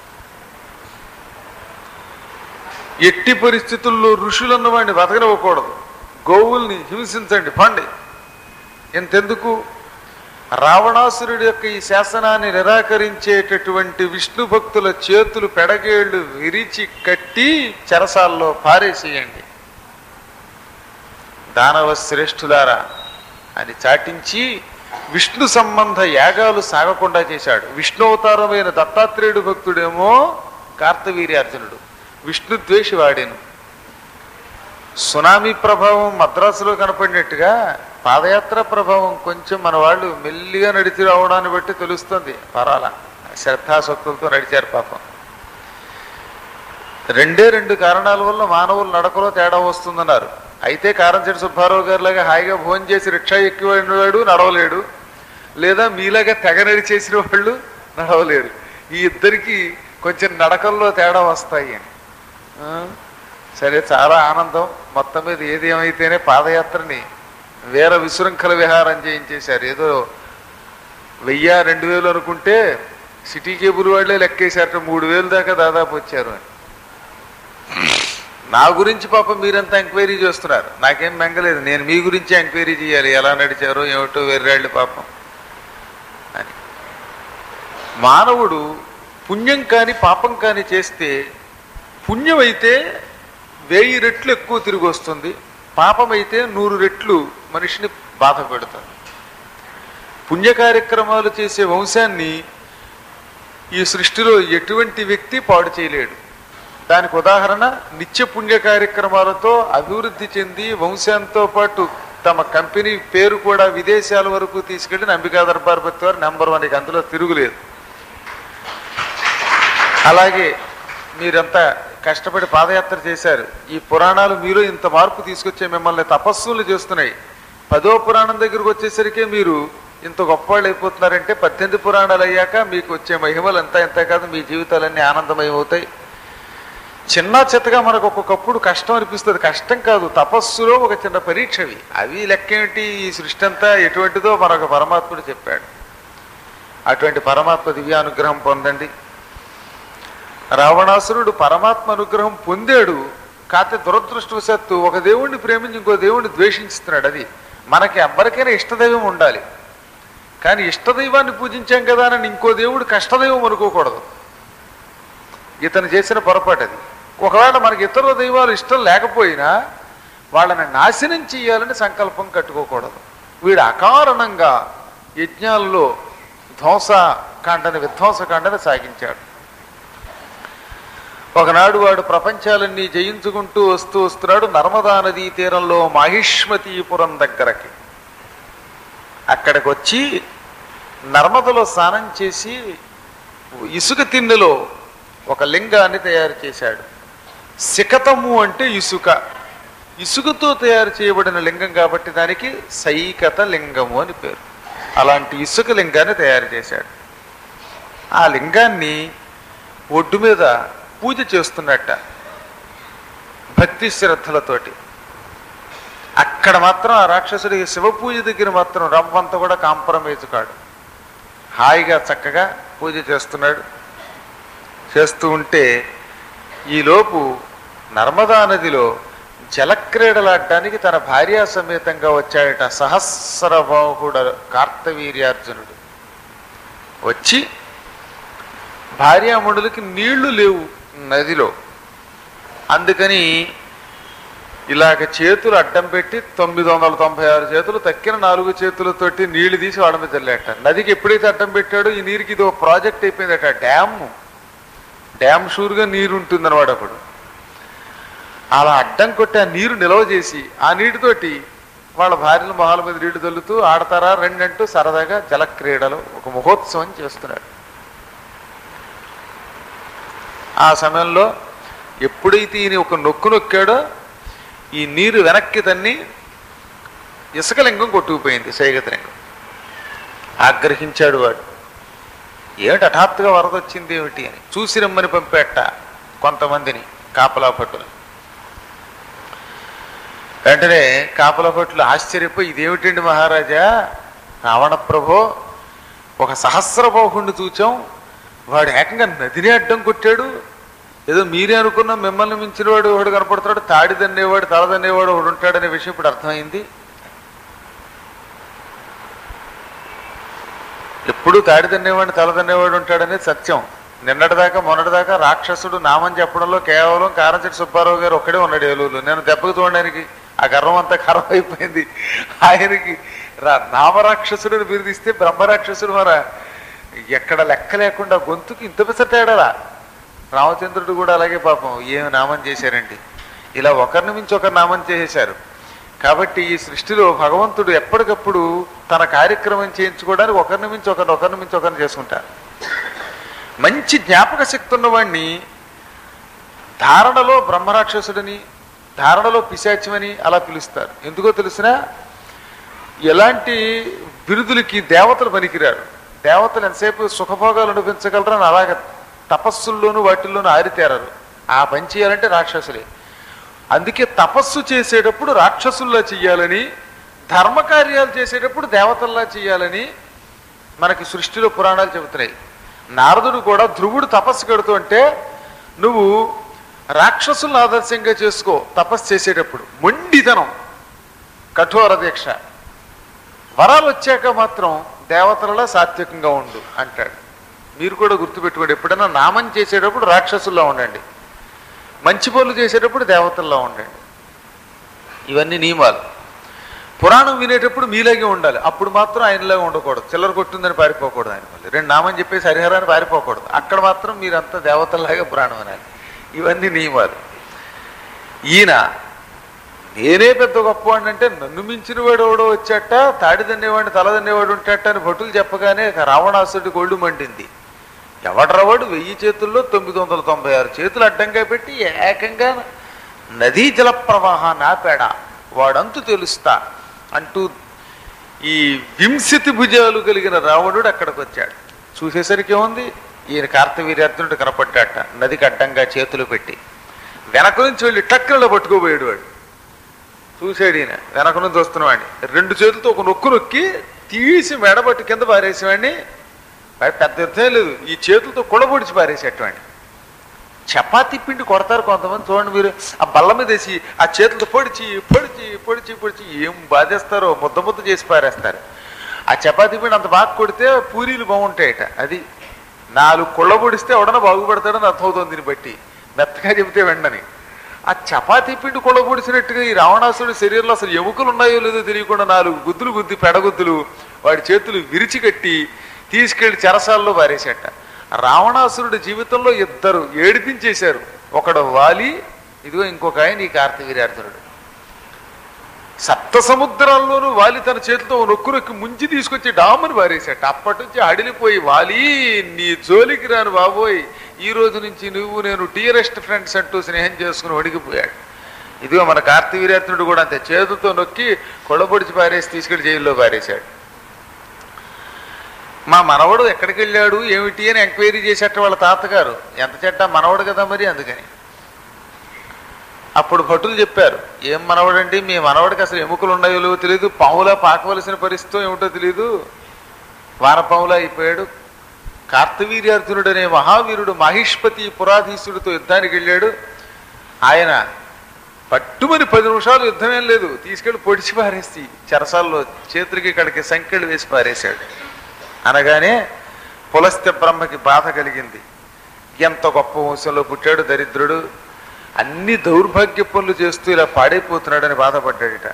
ఎట్టి పరిస్థితుల్లో ఋషులన్న వాడిని బతకనివ్వకూడదు గోవుల్ని హింసించండి పండి ఎంతెందుకు రావణాసురుడి యొక్క ఈ శాసనాన్ని నిరాకరించేటటువంటి విష్ణు భక్తుల చేతులు పెడగేళ్లు విరిచి కట్టి చెరసాల్లో పారేసేయండి దానవ శ్రేష్ఠులారా అని చాటించి విష్ణు సంబంధ యాగాలు సాగకుండా చేశాడు విష్ణు అవతారమైన దత్తాత్రేయుడు భక్తుడేమో కార్తవీర్యార్జునుడు విష్ణు ద్వేషి వాడేను సునామీ ప్రభావం మద్రాసులో కనపడినట్టుగా పాదయాత్ర ప్రభావం కొంచెం మన వాళ్ళు మెల్లిగా నడిచి రావడాన్ని బట్టి తెలుస్తుంది పరాల శ్రద్ధాశక్తులతో నడిచారు పాపం రెండే రెండు కారణాల వల్ల మానవులు నడకలో తేడా వస్తుందన్నారు అయితే కారంచెడు సుబ్బారావు గారి లాగా హాయిగా భోజనం చేసి రిక్షా ఎక్కివాడు నడవలేడు లేదా మీలాగా తెగ నడిచేసిన వాళ్ళు నడవలేరు ఈ ఇద్దరికి కొంచెం నడకల్లో తేడా వస్తాయి అని ఆ, సరే చాలా ఆనందం మొత్తం మీద ఏది ఏమైతేనే పాదయాత్రని వేర విశృంఖల విహారం చేయించేశారు ఏదో వెయ్యి రెండు వేలు అనుకుంటే సిటీ కేబుల్ వాళ్ళే లెక్కేశారట మూడు వేలు దాకా దాదాపు వచ్చారు అని నా గురించి పాపం మీరంతా ఎంక్వైరీ చేస్తున్నారు నాకేం మెంగలేదు నేను మీ గురించి ఎంక్వైరీ చేయాలి ఎలా నడిచారో ఏమిటో వెర్రాళ్ళు పాపం అని మానవుడు పుణ్యం కాని పాపం కాని చేస్తే పుణ్యం అయితే వెయ్యి రెట్లు ఎక్కువ తిరిగి వస్తుంది పాపం అయితే నూరు రెట్లు మనిషిని బాధ పెడుతుంది పుణ్య కార్యక్రమాలు చేసే వంశాన్ని ఈ సృష్టిలో ఎటువంటి వ్యక్తి పాడు చేయలేడు దానికి ఉదాహరణ నిత్య పుణ్య కార్యక్రమాలతో అభివృద్ధి చెంది వంశాంతో పాటు తమ కంపెనీ పేరు కూడా విదేశాల వరకు తీసుకెళ్లి అంబికా దర్బార్ వారు నెంబర్ వన్ ఇక అందులో తిరుగులేదు అలాగే మీరంతా కష్టపడి పాదయాత్ర చేశారు ఈ పురాణాలు మీరు ఇంత మార్పు తీసుకొచ్చే మిమ్మల్ని తపస్సులు చేస్తున్నాయి పదో పురాణం దగ్గరకు వచ్చేసరికి మీరు ఇంత గొప్పవాళ్ళు అయిపోతున్నారంటే పద్దెనిమిది పురాణాలు అయ్యాక మీకు వచ్చే మహిమలు ఎంత ఎంత కాదు మీ జీవితాలన్నీ ఆనందమయమవుతాయి చిన్న చిత్తగా మనకు ఒక్కొక్కప్పుడు కష్టం అనిపిస్తుంది కష్టం కాదు తపస్సులో ఒక చిన్న పరీక్షవి అవి లెక్కేమిటి ఈ సృష్టి అంతా ఎటువంటిదో మనకు పరమాత్ముడు చెప్పాడు అటువంటి పరమాత్మ దివ్యానుగ్రహం పొందండి రావణాసురుడు పరమాత్మ అనుగ్రహం పొందాడు కాకపోతే దురదృష్టవశాత్తు ఒక దేవుణ్ణి ప్రేమించి ఇంకో దేవుణ్ణి ద్వేషిస్తున్నాడు అది మనకి ఎవ్వరికైనా ఇష్టదైవం ఉండాలి కానీ ఇష్టదైవాన్ని పూజించాం కదా అని ఇంకో దేవుడు కష్టదైవం అనుకోకూడదు ఇతను చేసిన పొరపాటు అది ఒకవేళ మనకి ఇతర దైవాలు ఇష్టం లేకపోయినా వాళ్ళని నాశనం చేయాలని సంకల్పం కట్టుకోకూడదు వీడు అకారణంగా యజ్ఞాల్లో ధ్వంసకాండని విధ్వంసకాండని సాగించాడు ఒకనాడు వాడు ప్రపంచాలన్నీ జయించుకుంటూ వస్తూ వస్తున్నాడు నర్మదా నదీ తీరంలో మాహిష్మతీపురం దగ్గరకి అక్కడికి వచ్చి నర్మదలో స్నానం చేసి ఇసుక తిన్నెలో ఒక లింగాన్ని తయారు చేశాడు సికతము అంటే ఇసుక ఇసుకతో తయారు చేయబడిన లింగం కాబట్టి దానికి సైకత లింగము అని పేరు అలాంటి ఇసుక లింగాన్ని తయారు చేశాడు ఆ లింగాన్ని ఒడ్డు మీద పూజ చేస్తున్నట్ట భక్తి శ్రద్ధలతోటి అక్కడ మాత్రం ఆ రాక్షసుడికి శివ పూజ దగ్గర మాత్రం రవ్వంత కూడా కాంప్రమైజ్ కాడు హాయిగా చక్కగా పూజ చేస్తున్నాడు చేస్తూ ఉంటే ఈలోపు నర్మదా నదిలో జలక్రీడలాడడానికి తన భార్యా సమేతంగా వచ్చాడట సహస్రబాహుడ కార్తవీర్యార్జునుడు వచ్చి భార్యామణులకి నీళ్లు లేవు నదిలో అందుకని ఇలాగ చేతులు అడ్డం పెట్టి తొమ్మిది వందల తొంభై ఆరు చేతులు తక్కిన నాలుగు చేతులతోటి నీళ్లు తీసి వాళ్ళ మీద చల్లేట నదికి ఎప్పుడైతే అడ్డం పెట్టాడో ఈ నీరుకి ఇది ఒక ప్రాజెక్ట్ అయిపోయిందట డ్యామ్ డ్యామ్ షూర్గా నీరు ఉంటుందన్నమాట అప్పుడు అలా అడ్డం కొట్టి ఆ నీరు నిల్వ చేసి ఆ నీటితోటి వాళ్ళ భార్యల మొహాల మీద నీళ్లు తల్లుతూ ఆడతారా రెండంటూ సరదాగా జలక్రీడలు ఒక మహోత్సవం చేస్తున్నాడు ఆ సమయంలో ఎప్పుడైతే ఈయన ఒక నొక్కు నొక్కాడో ఈ నీరు వెనక్కి తన్ని ఇసుకలింగం కొట్టుకుపోయింది సైగతలింగం ఆగ్రహించాడు వాడు ఏమిటి హఠాత్తుగా వరద వచ్చింది ఏమిటి అని చూసి రమ్మని పంపేట కొంతమందిని కాపలా పట్టులు వెంటనే కాపలా పట్టులు ఆశ్చర్యపోయి ఇదేమిటండి మహారాజా రావణ ప్రభో ఒక సహస్రబాహుణ్ణి చూచాం వాడు ఏకంగా నదిని అడ్డం కొట్టాడు ఏదో మీరే అనుకున్న మిమ్మల్ని మించిన వాడు ఒకడు కనపడుతున్నాడు తాడి దన్నేవాడు తల దన్నేవాడు ఒకడు ఉంటాడనే విషయం ఇప్పుడు అర్థమైంది ఎప్పుడు తాడి తన్నేవాడిని తల తన్నేవాడు ఉంటాడనేది సత్యం నిన్నటిదాకా మొన్నటిదాకా రాక్షసుడు నామం చెప్పడంలో కేవలం కారంచెట్టి సుబ్బారావు గారు ఒక్కడే ఉన్నాడు ఏలూరులో నేను దెబ్బకు చూడడానికి ఆ గర్వం అంతా ఖరం అయిపోయింది ఆయనకి రా- నామరాక్షసుడిని బిరుదిస్తే బ్రహ్మరాక్షసుడు మన ఎక్కడ లెక్క లేకుండా గొంతుకి ఇంత పెద్ద తేడాలా రామచంద్రుడు కూడా అలాగే పాపం ఏమి నామం చేశారండి ఇలా ఒకరిని మించి ఒకరు నామం చేసేశారు కాబట్టి ఈ సృష్టిలో భగవంతుడు ఎప్పటికప్పుడు తన కార్యక్రమం చేయించుకోవడానికి ఒకరిని మించి ఒకరిని ఒకరిని మించి ఒకరిని చేసుకుంటారు మంచి జ్ఞాపక శక్తి ఉన్నవాడిని ధారణలో బ్రహ్మరాక్షసుడని ధారణలో పిశాచ్యమని అలా పిలుస్తారు ఎందుకో తెలిసినా ఎలాంటి బిరుదులకి దేవతలు పనికిరారు దేవతలు ఎంతసేపు సుఖభోగాలు అనిపించగలరని అలాగ తపస్సుల్లోనూ వాటిల్లోనూ ఆరితేరారు ఆ పని చేయాలంటే రాక్షసులే అందుకే తపస్సు చేసేటప్పుడు రాక్షసుల్లా చెయ్యాలని ధర్మకార్యాలు చేసేటప్పుడు దేవతల్లా చెయ్యాలని మనకి సృష్టిలో పురాణాలు చెబుతున్నాయి నారదుడు కూడా ధ్రువుడు తపస్సు కడుతూ అంటే నువ్వు రాక్షసులను ఆదర్శంగా చేసుకో తపస్సు చేసేటప్పుడు మొండితనం కఠోర దీక్ష వరాలు వచ్చాక మాత్రం దేవతలలో సాత్వికంగా ఉండు అంటాడు మీరు కూడా గుర్తుపెట్టుకోండి ఎప్పుడైనా నామం చేసేటప్పుడు రాక్షసుల్లో ఉండండి మంచి పనులు చేసేటప్పుడు దేవతల్లో ఉండండి ఇవన్నీ నియమాలు పురాణం వినేటప్పుడు మీలాగే ఉండాలి అప్పుడు మాత్రం ఆయనలాగా ఉండకూడదు చిల్లర కొట్టిందని పారిపోకూడదు ఆయన మళ్ళీ రెండు నామం చెప్పేసి హరిహరాన్ని పారిపోకూడదు అక్కడ మాత్రం మీరంతా దేవతల్లాగా పురాణం వినాలి ఇవన్నీ నియమాలు ఈయన నేనే పెద్ద గొప్పవాడిని అంటే నన్ను మించిన వాడు ఎవడో వచ్చాట తాడి దన్నేవాడిని తల దన్నేవాడు ఉంటాట అని భటులు చెప్పగానే రావణాసుడి కొళ్ళు మండింది ఎవడ్రవాడు వెయ్యి చేతుల్లో తొమ్మిది వందల తొంభై ఆరు చేతులు అడ్డంగా పెట్టి ఏకంగా నదీ జల ప్రవాహాన్ని ఆపాడ వాడంతు తెలుస్తా అంటూ ఈ వింశతి భుజాలు కలిగిన రావణుడు అక్కడికి వచ్చాడు చూసేసరికి ఏముంది ఈయన కార్తవీర్యార్జునుడు కనపడ్డాట నదికి అడ్డంగా చేతులు పెట్టి వెనక నుంచి వెళ్ళి టక్కులలో పట్టుకోబోయాడు వాడు చూశాడు ఈయన వెనక నుంచి వస్తున్నవాడిని రెండు చేతులతో ఒక నొక్కు నొక్కి తీసి మెడబట్టి కింద పారేసేవాడిని వాడి పెద్ద యుద్ధం లేదు ఈ చేతులతో కుడబొడిచి పారేసేటవాడిని చపాతీ పిండి కొడతారు కొంతమంది చూడండి మీరు ఆ బల్ల మీద వేసి ఆ చేతులతో పొడిచి పొడిచి పొడిచి పొడిచి ఏం బాధేస్తారో ముద్ద ముద్ద చేసి పారేస్తారు ఆ చపాతీ పిండి అంత బాగా కొడితే పూరీలు బాగుంటాయట అది నాలుగు కుళ్ళ పొడిస్తే ఎవడన్నా బాగుపడతాడని అర్థమవుతుంది దీన్ని బట్టి మెత్తగా చెబితే వెండని ఆ చపాతీ పిండి కుళ్ళ పొడిచినట్టుగా ఈ రావణాసుడి శరీరంలో అసలు ఎముకలు ఉన్నాయో లేదో తెలియకుండా నాలుగు గుద్దులు గుద్ది పెడగుద్దులు వాడి చేతులు విరిచి కట్టి తీసుకెళ్లి చెరసాల్లో పారేసేట రావణాసురుడి జీవితంలో ఇద్దరు ఏడిపించేశారు ఒకడు వాలి ఇదిగో ఇంకొక ఆయన ఈ కార్తవీర్యార్జునుడు సప్త సముద్రాల్లోనూ వాలి తన చేతితో ఓ నొక్కు నొక్కి ముంచి తీసుకొచ్చి డామని పారేశాట అప్పటి నుంచి అడిలిపోయి వాలి నీ జోలికి రాను బాబోయ్ ఈ రోజు నుంచి నువ్వు నేను డియరెస్ట్ ఫ్రెండ్స్ అంటూ స్నేహం చేసుకుని వణికిపోయాడు ఇదిగో మన కార్తవీర్యార్జునుడు కూడా అంతే చేతులతో నొక్కి కొడబొడిచి పారేసి తీసుకెళ్లి జైల్లో పారేశాడు మా మనవడు ఎక్కడికి వెళ్ళాడు ఏమిటి అని ఎంక్వైరీ చేసేట వాళ్ళ తాతగారు ఎంత చెడ్డ మనవడు కదా మరి అందుకని అప్పుడు భటులు చెప్పారు ఏం మనవడండి మీ మనవడికి అసలు ఎముకలు ఉన్నాయో లేవో తెలియదు పావులా పాకవలసిన పరిస్థితి ఏమిటో తెలియదు వానపావులా అయిపోయాడు కార్తవీర్యార్జునుడు అనే మహావీరుడు మహిష్పతి పురాధీసుడితో యుద్ధానికి వెళ్ళాడు ఆయన పట్టుమని పది నిమిషాలు యుద్ధమేం లేదు తీసుకెళ్లి పొడిచి పారేసి చెరసాల్లో చేతులకి ఇక్కడికి సంఖ్యలు వేసి పారేశాడు అనగానే పులస్త్య బ్రహ్మకి బాధ కలిగింది ఎంత గొప్ప వంశంలో పుట్టాడు దరిద్రుడు అన్ని దౌర్భాగ్య పనులు చేస్తూ ఇలా పాడైపోతున్నాడని బాధపడ్డాడట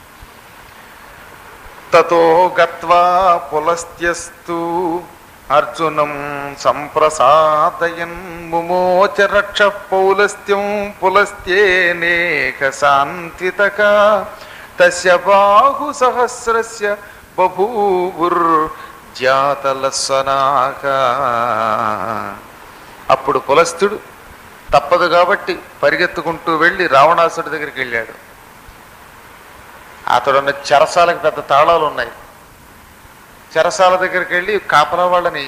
తతో గత్వా పులస్త్యస్తు అర్జునం సంప్రసాదయన్ ముమోచ రక్ష పౌలస్త్యం పులస్త్యేనేక శాంతితక తస్య బాహు సహస్రస్య బభూవుర్ జాతలస్వనాక అప్పుడు పులస్తుడు తప్పదు కాబట్టి పరిగెత్తుకుంటూ వెళ్ళి రావణాసుడి దగ్గరికి వెళ్ళాడు అతడున్న చెరసాలకు పెద్ద తాళాలు ఉన్నాయి చెరసాల దగ్గరికి వెళ్ళి కాపలా వాళ్ళని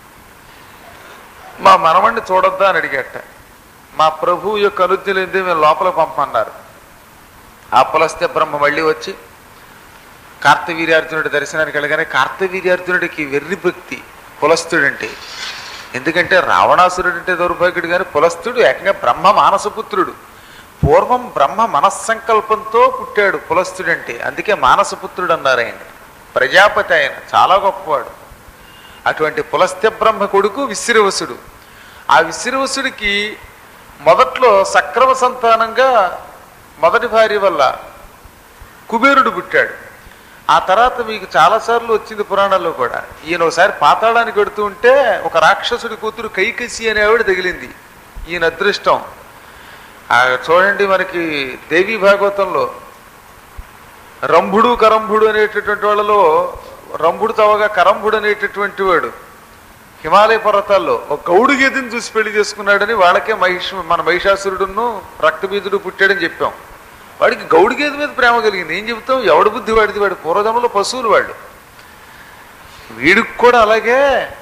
మా మనవణ్ణి చూడొద్దా అని అడిగట మా ప్రభు యొక్క అనుజ్ఞలేంది మేము లోపల పంపమన్నారు ఆ పులస్తే బ్రహ్మ మళ్ళీ వచ్చి కార్తవీర్యార్జునుడి దర్శనానికి వెళ్ళగానే కార్తవీర్యార్జునుడికి వెర్రి భక్తి పులస్తుడంటే ఎందుకంటే రావణాసురుడు అంటే దౌర్భాగ్యుడు కానీ పులస్తుడు ఏకంగా బ్రహ్మ మానసపుత్రుడు పూర్వం బ్రహ్మ మనస్సంకల్పంతో పుట్టాడు పులస్తుడంటే అందుకే మానసపుత్రుడు అన్నారు ఆయన ప్రజాపతి ఆయన చాలా గొప్పవాడు అటువంటి పులస్త్య బ్రహ్మ కొడుకు విశ్రవసుడు ఆ విశ్రవసుడికి మొదట్లో సక్రమ సంతానంగా మొదటి భార్య వల్ల కుబేరుడు పుట్టాడు ఆ తర్వాత మీకు చాలాసార్లు వచ్చింది పురాణాల్లో కూడా ఈయన ఒకసారి పాతాళానికి వెడుతూ ఉంటే ఒక రాక్షసుడి కూతురు కైకసి అనే ఆవిడ తగిలింది ఈయన అదృష్టం ఆ చూడండి మనకి దేవి భాగవతంలో రంభుడు కరంభుడు అనేటటువంటి వాళ్ళలో రంభుడు తవగా కరంభుడు అనేటటువంటి వాడు హిమాలయ పర్వతాల్లో ఒక గౌడు గేదెని చూసి పెళ్లి చేసుకున్నాడని వాళ్ళకే మహిష మన మహిషాసురుడును రక్తబీజుడు పుట్టాడని చెప్పాం వాడికి గౌడు గేదె మీద ప్రేమ కలిగింది ఏం చెబుతాం ఎవడు బుద్ధి వాడిది వాడు పూర్వజంలో పశువులు వాళ్ళు వీడికి కూడా అలాగే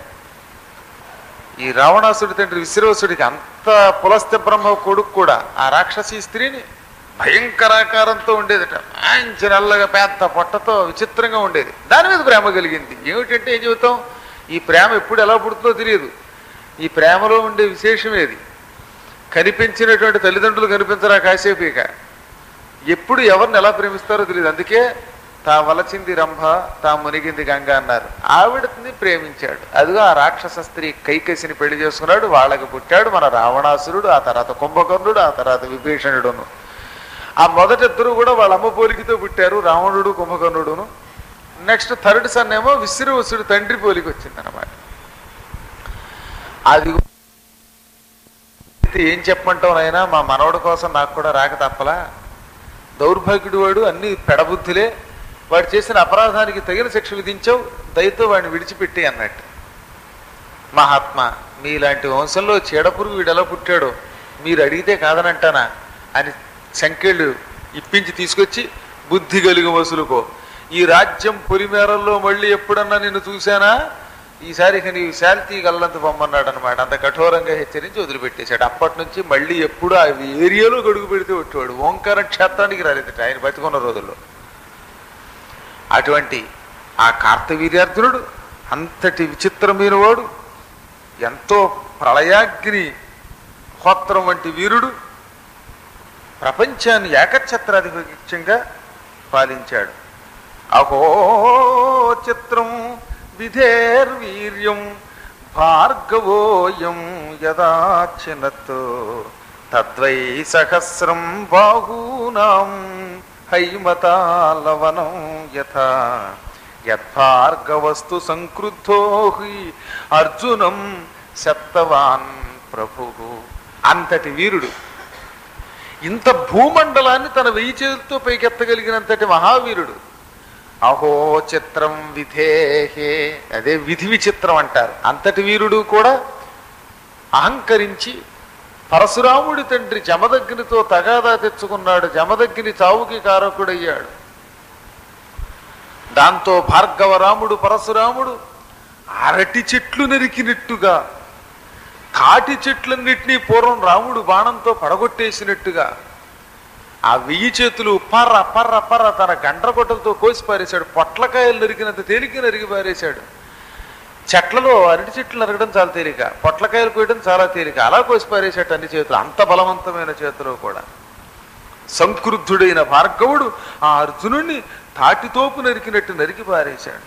ఈ రావణాసుడి తండ్రి విశ్రవసుడికి అంత పులస్త్య బ్రహ్మ కొడుకు కూడా ఆ రాక్షసి స్త్రీని భయంకరాకారంతో ఉండేదట మంచి నల్లగా పెద్ద పొట్టతో విచిత్రంగా ఉండేది దాని మీద ప్రేమ కలిగింది ఏమిటంటే ఏం చెబుతాం ఈ ప్రేమ ఎప్పుడు ఎలా పుడుతుందో తెలియదు ఈ ప్రేమలో ఉండే విశేషం ఏది కనిపించినటువంటి తల్లిదండ్రులు కనిపించరా కాసేపు ఇక ఎప్పుడు ఎవరిని ఎలా ప్రేమిస్తారో తెలియదు అందుకే తా వలచింది రంభ తా మునిగింది గంగ అన్నారు ఆవిడని ప్రేమించాడు అదిగో ఆ రాక్షస స్త్రీ కైకసిని పెళ్లి చేసుకున్నాడు వాళ్ళకి పుట్టాడు మన రావణాసురుడు ఆ తర్వాత కుంభకర్ణుడు ఆ తర్వాత విభీషణుడును ఆ మొదటి ఇద్దరు కూడా వాళ్ళ అమ్మ పోలికతో పుట్టారు రావణుడు కుంభకర్ణుడును నెక్స్ట్ థర్డ్ సన్ ఏమో విశ్రవసుడు తండ్రి పోలికి వచ్చిందనమాట అది అయితే ఏం చెప్పమంటావు నాయనా మా మనవడి కోసం నాకు కూడా రాక తప్పలా దౌర్భాగ్యుడు వాడు అన్ని పెడబుద్ధులే వాడు చేసిన అపరాధానికి తగిన శిక్ష విధించావు దయతో వాడిని విడిచిపెట్టి అన్నట్టు మహాత్మా మీలాంటి వంశంలో చీడపురుగు వీడు ఎలా పుట్టాడో మీరు అడిగితే కాదనంటానా అని సంఖ్యలు ఇప్పించి తీసుకొచ్చి బుద్ధి కలిగి వసులుకో ఈ రాజ్యం పొలిమేరల్లో మళ్ళీ ఎప్పుడన్నా నిన్ను చూశానా ఈసారి ఇక నీ శాంతి గల్లంత పొమ్మన్నాడు అనమాట అంత కఠోరంగా హెచ్చరించి వదిలిపెట్టేశాడు అప్పటి నుంచి మళ్ళీ ఎప్పుడు ఆ ఏరియాలో గడుగు పెడితే వచ్చేవాడు ఓంకార క్షేత్రానికి రాలేదట ఆయన బతికున్న రోజుల్లో అటువంటి ఆ కార్తవీర్యార్జునుడు అంతటి విచిత్రమైన వాడు ఎంతో ప్రళయాగ్ని హోత్రం వంటి వీరుడు ప్రపంచాన్ని ఏకఛత్రాధిపత్యంగా పాలించాడు అహో చిత్రం విధేర్వీర్యం భార్గవోయం యదాచినత్ తద్వై సహస్రం బాహూనాం హైమతాలవనం యథా యద్భార్గవస్తు సంక్రుద్ధో హి అర్జునం శత్తవాన్ ప్రభు అంతటి వీరుడు ఇంత భూమండలాన్ని తన వెయ్యి చేతులతో పైకెత్తగలిగినంతటి మహావీరుడు అహో చిత్రం విధేహే అదే విధి విచిత్రం అంటారు అంతటి వీరుడు కూడా అహంకరించి పరశురాముడి తండ్రి జమదగ్నితో తగాదా తెచ్చుకున్నాడు జమదగ్ని చావుకి కారకుడయ్యాడు దాంతో భార్గవరాముడు పరశురాముడు అరటి చెట్లు నరికినట్టుగా తాటి చెట్లన్నిటినీ పూర్వం రాముడు బాణంతో పడగొట్టేసినట్టుగా ఆ వెయ్యి చేతులు పర్ర పర్ర పర్ర తన గండ్రగొట్టలతో కోసి పారేశాడు పొట్లకాయలు నరికినంత తేలిక నరిగి పారేశాడు చెట్లలో అరటి చెట్లు నరగడం చాలా తేలిక పొట్లకాయలు కోయడం చాలా తేలిక అలా కోసి పారేశాడు అన్ని చేతులు అంత బలవంతమైన చేతులు కూడా సంక్రుద్ధుడైన భార్గవుడు ఆ అర్జునుడిని తాటితోపు నరికినట్టు నరికి పారేశాడు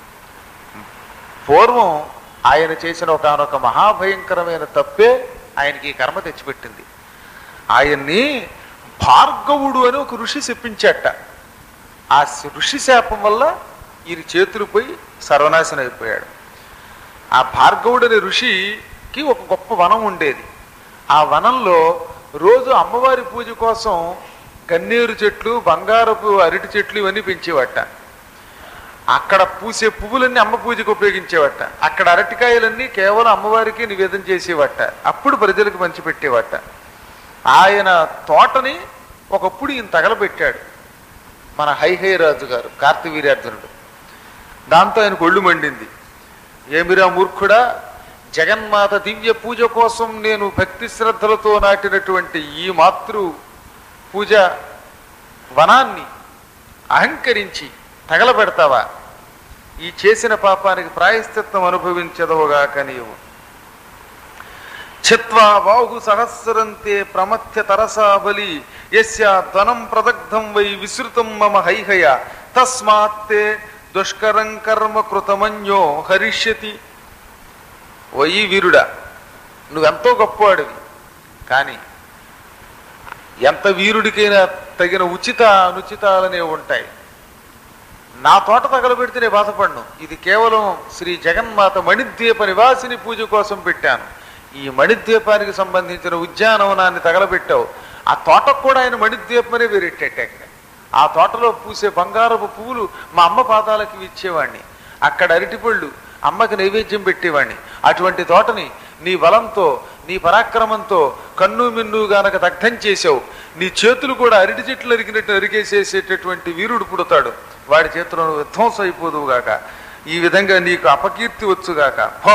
పూర్వం ఆయన చేసిన ఒకనొక మహాభయంకరమైన తప్పే ఆయనకి ఈ కర్మ తెచ్చిపెట్టింది ఆయన్ని భార్గవుడు అని ఒక ఋషి చెప్పించాట ఆ ఋషి శాపం వల్ల ఈయన చేతులు పోయి సర్వనాశనం అయిపోయాడు ఆ భార్గవుడు అనే ఋషికి ఒక గొప్ప వనం ఉండేది ఆ వనంలో రోజు అమ్మవారి పూజ కోసం గన్నేరు చెట్లు బంగారపు అరటి చెట్లు ఇవన్నీ పెంచేవట అక్కడ పూసే పువ్వులన్నీ అమ్మ పూజకు ఉపయోగించేవట అక్కడ అరటికాయలన్నీ కేవలం అమ్మవారికి నివేదన చేసేవట అప్పుడు ప్రజలకు పంచిపెట్టేవట ఆయన తోటని ఒకప్పుడు ఈయన తగలబెట్టాడు మన హైహై రాజు గారు కార్తవీర్యార్జునుడు దాంతో ఆయన ఒళ్ళు మండింది ఏమిరా మూర్ఖుడా జగన్మాత దివ్య పూజ కోసం నేను భక్తి శ్రద్ధలతో నాటినటువంటి ఈ మాతృ పూజ వనాన్ని అహంకరించి తగలబెడతావా ఈ చేసిన పాపానికి ప్రాయశ్చిత్తం అనుభవించదవుగాక నీవు చిత్వా బాహు సహస్రంతే ప్రమథ్య తరసా బలి యస్య ధ్వనం ప్రదగ్ధం వై విసృతం మమ హైహయ తస్మాత్తే దుష్కరం కర్మ కృతమన్యో హరిష్యతి ఓయి వీరుడా నువ్వెంతో గొప్పవాడివి కానీ ఎంత వీరుడికైనా తగిన ఉచిత అనుచితాలనే ఉంటాయి నా తోట తగలబెడితే నేను బాధపడను ఇది కేవలం శ్రీ జగన్మాత మణిద్వీప నివాసిని పూజ కోసం పెట్టాను ఈ మణిద్వీపానికి సంబంధించిన ఉద్యానవనాన్ని తగలబెట్టావు ఆ తోటకు కూడా ఆయన మణిద్వీపమనే వేరెట్టాక ఆ తోటలో పూసే బంగారపు పువ్వులు మా అమ్మ పాదాలకి ఇచ్చేవాడిని అక్కడ అరటిపళ్ళు అమ్మకి నైవేద్యం పెట్టేవాడిని అటువంటి తోటని నీ బలంతో నీ పరాక్రమంతో కన్ను మిన్ను గానక దగ్ధం చేసావు నీ చేతులు కూడా అరటి చెట్లు నరికినట్టు నరికేసేసేటటువంటి వీరుడు పుడతాడు వాడి చేతిలో నువ్వు విధ్వంసం అయిపోదువుగాక ఈ విధంగా నీకు అపకీర్తి వచ్చుగాక భో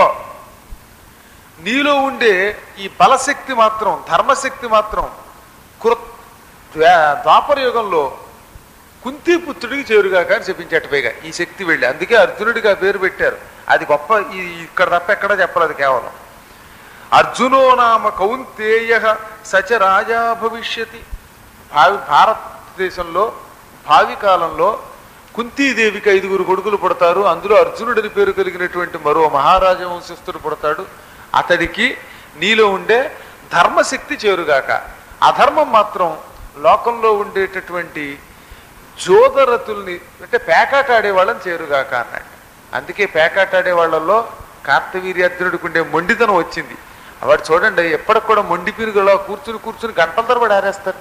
నీలో ఉండే ఈ బలశక్తి మాత్రం ధర్మశక్తి మాత్రం కృ ద్వా- ద్వాపర యుగంలో కుంతిపుత్రుడికి చేరుగాక అని చెప్పించట పైగా ఈ శక్తి వెళ్ళి అందుకే అర్జునుడికి ఆ పేరు పెట్టారు అది గొప్ప ఈ ఇక్కడ తప్ప ఎక్కడ చెప్పలేదు కేవలం అర్జునో నామ కౌంతేయ సచ రాజా భవిష్యతి భావి భారతదేశంలో భావి కాలంలో కుంతీదేవికి ఐదుగురు కొడుకులు పుడతారు అందులో అర్జునుడిని పేరు కలిగినటువంటి మరో మహారాజ వంశస్థుడు పుడతాడు అతడికి నీలో ఉండే ధర్మశక్తి చేరుగాక అధర్మం మాత్రం లోకంలో ఉండేటటువంటి జోదరతుల్ని అంటే పేకాట ఆడేవాళ్ళని చేరుగాక అన్నాడు అందుకే పేకాట ఆడే వాళ్ళల్లో కార్తవీర్యార్జునుడికి ఉండే మొండితనం వచ్చింది వాడు చూడండి ఎప్పటికి కూడా మొండి పీరుగులో కూర్చుని కూర్చుని గంటల తరబడి ఆరేస్తారు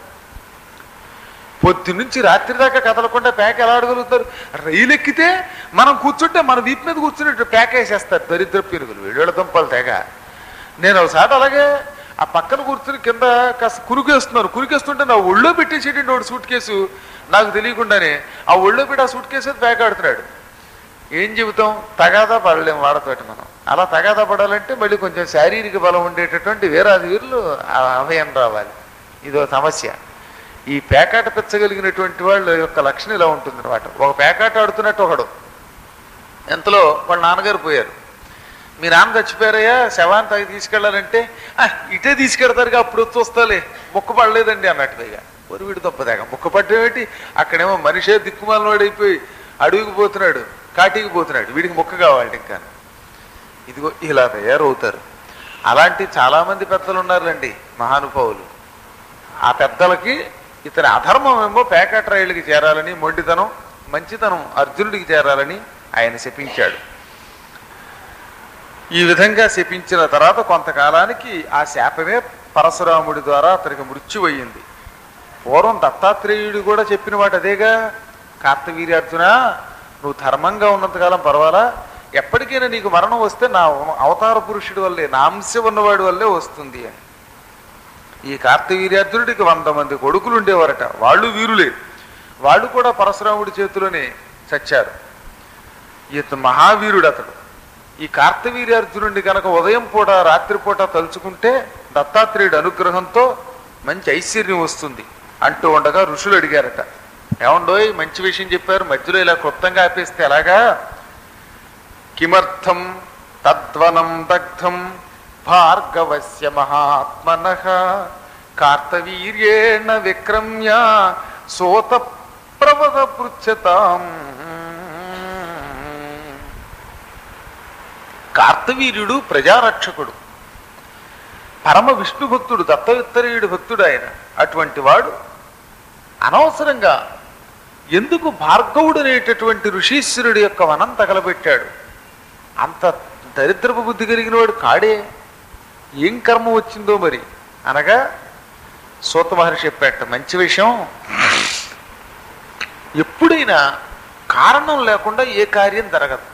పొద్దు నుంచి రాత్రి దాకా కదలకుండా ప్యాక్ ఎలా అడగలుగుతారు రైలు ఎక్కితే మనం కూర్చుంటే మన వీపు మీద కూర్చుని ప్యాక్ వేసేస్తారు దరిద్ర పీరుగులు వేడివేళ దుంపలు తెగ నేను ఒకసారి అలాగే ఆ పక్కన కూర్చుని కింద కాస్త కురుకేస్తున్నాను కురికేస్తుంటే నా ఒళ్ళో పెట్టేసేటండి ఒకటి సూట్ కేసు నాకు తెలియకుండానే ఆ ఒళ్ళో పెట్టి ఆ సూట్ కేసు ప్యాక్ ఆడుతున్నాడు ఏం చెబుతాం తగాదా పడలేం వాడతోటి మనం అలా తగాదా పడాలంటే మళ్ళీ కొంచెం శారీరక బలం ఉండేటటువంటి వీరాది వీరులు ఆ అభయం రావాలి ఇదో సమస్య ఈ పేకాట పెచ్చగలిగినటువంటి వాళ్ళ యొక్క లక్షణం ఇలా ఉంటుంది అనమాట ఒక పేకాట ఆడుతున్నట్టు ఒకడు ఎంతలో వాళ్ళ నాన్నగారు పోయారు మీ నాన్న చచ్చిపోయారయ్యా శవాన్ని తగ్గి తీసుకెళ్ళాలంటే "ఆ, ఇటే తీసుకెడతారుగా అప్పుడు చూస్తాలే ముక్క పడలేదండి అన్నట్టు పైగా ఒరి వీడి తప్పదాక ముక్క పట్టేమిటి అక్కడేమో మనిషే దిక్కుమాలను వాడైపోయి అడవికి పోతున్నాడు కాటికి పోతున్నాడు వీడికి ముక్క కావాలి ఇంకా ఇదిగో ఇలా తయారవుతారు అలాంటి చాలామంది పెద్దలు ఉన్నారులండి మహానుభావులు ఆ పెద్దలకి ఇతని అధర్మం ఏమో పేకాట రైళ్ళకి చేరాలని మొండితనం మంచితనం అర్జునుడికి చేరాలని ఆయన శపించాడు ఈ విధంగా శపించిన తర్వాత కొంతకాలానికి ఆ శాపమే పరశురాముడి ద్వారా అతనికి మృత్యు అయ్యింది పూర్వం దత్తాత్రేయుడు కూడా చెప్పిన వాడు అదేగా కార్తవీర్యార్జున నువ్వు ధర్మంగా ఉన్నంతకాలం పర్వాలా ఎప్పటికైనా నీకు మరణం వస్తే నా అవతార పురుషుడి వల్లే నా అంశ ఉన్నవాడి వల్లే వస్తుంది అని ఈ కార్తవీర్యార్జునుడికి వంద మంది కొడుకులు ఉండేవారట వాళ్ళు వీరులే వాళ్ళు కూడా పరశురాముడి చేతిలోనే చచ్చారు ఇతను మహావీరుడు అతడు ఈ కార్తవీర్యార్జునుడిని కనుక ఉదయం పూట రాత్రిపూట తలుచుకుంటే దత్తాత్రేయుడి అనుగ్రహంతో మంచి ఐశ్వర్యం వస్తుంది అంటూ ఉండగా ఋషులు అడిగారట ఏమండోయ్ మంచి విషయం చెప్పారు మధ్యలో ఇలా క్లుప్తంగా ఆపేస్తే ఎలాగా కిమర్థం తద్వనం దగ్ధం భార్గవస్య మహాత్మన కార్తవీర్యేణ విక్రమ్య సోత ప్రవద పృచ్చతాం కార్తవీర్యుడు ప్రజారక్షకుడు పరమ విష్ణు భక్తుడు దత్తవిత్తరీయుడు భక్తుడు ఆయన అటువంటి వాడు అనవసరంగా ఎందుకు భార్గవుడు అనేటటువంటి ఋషీశ్వరుడి యొక్క వనం తగలబెట్టాడు అంత దరిద్రపు బుద్ధి కలిగిన వాడు కాడే ఏం కర్మ వచ్చిందో మరి అనగా సూత మహర్షి చెప్పాట మంచి విషయం ఎప్పుడైనా కారణం లేకుండా ఏ కార్యం జరగదు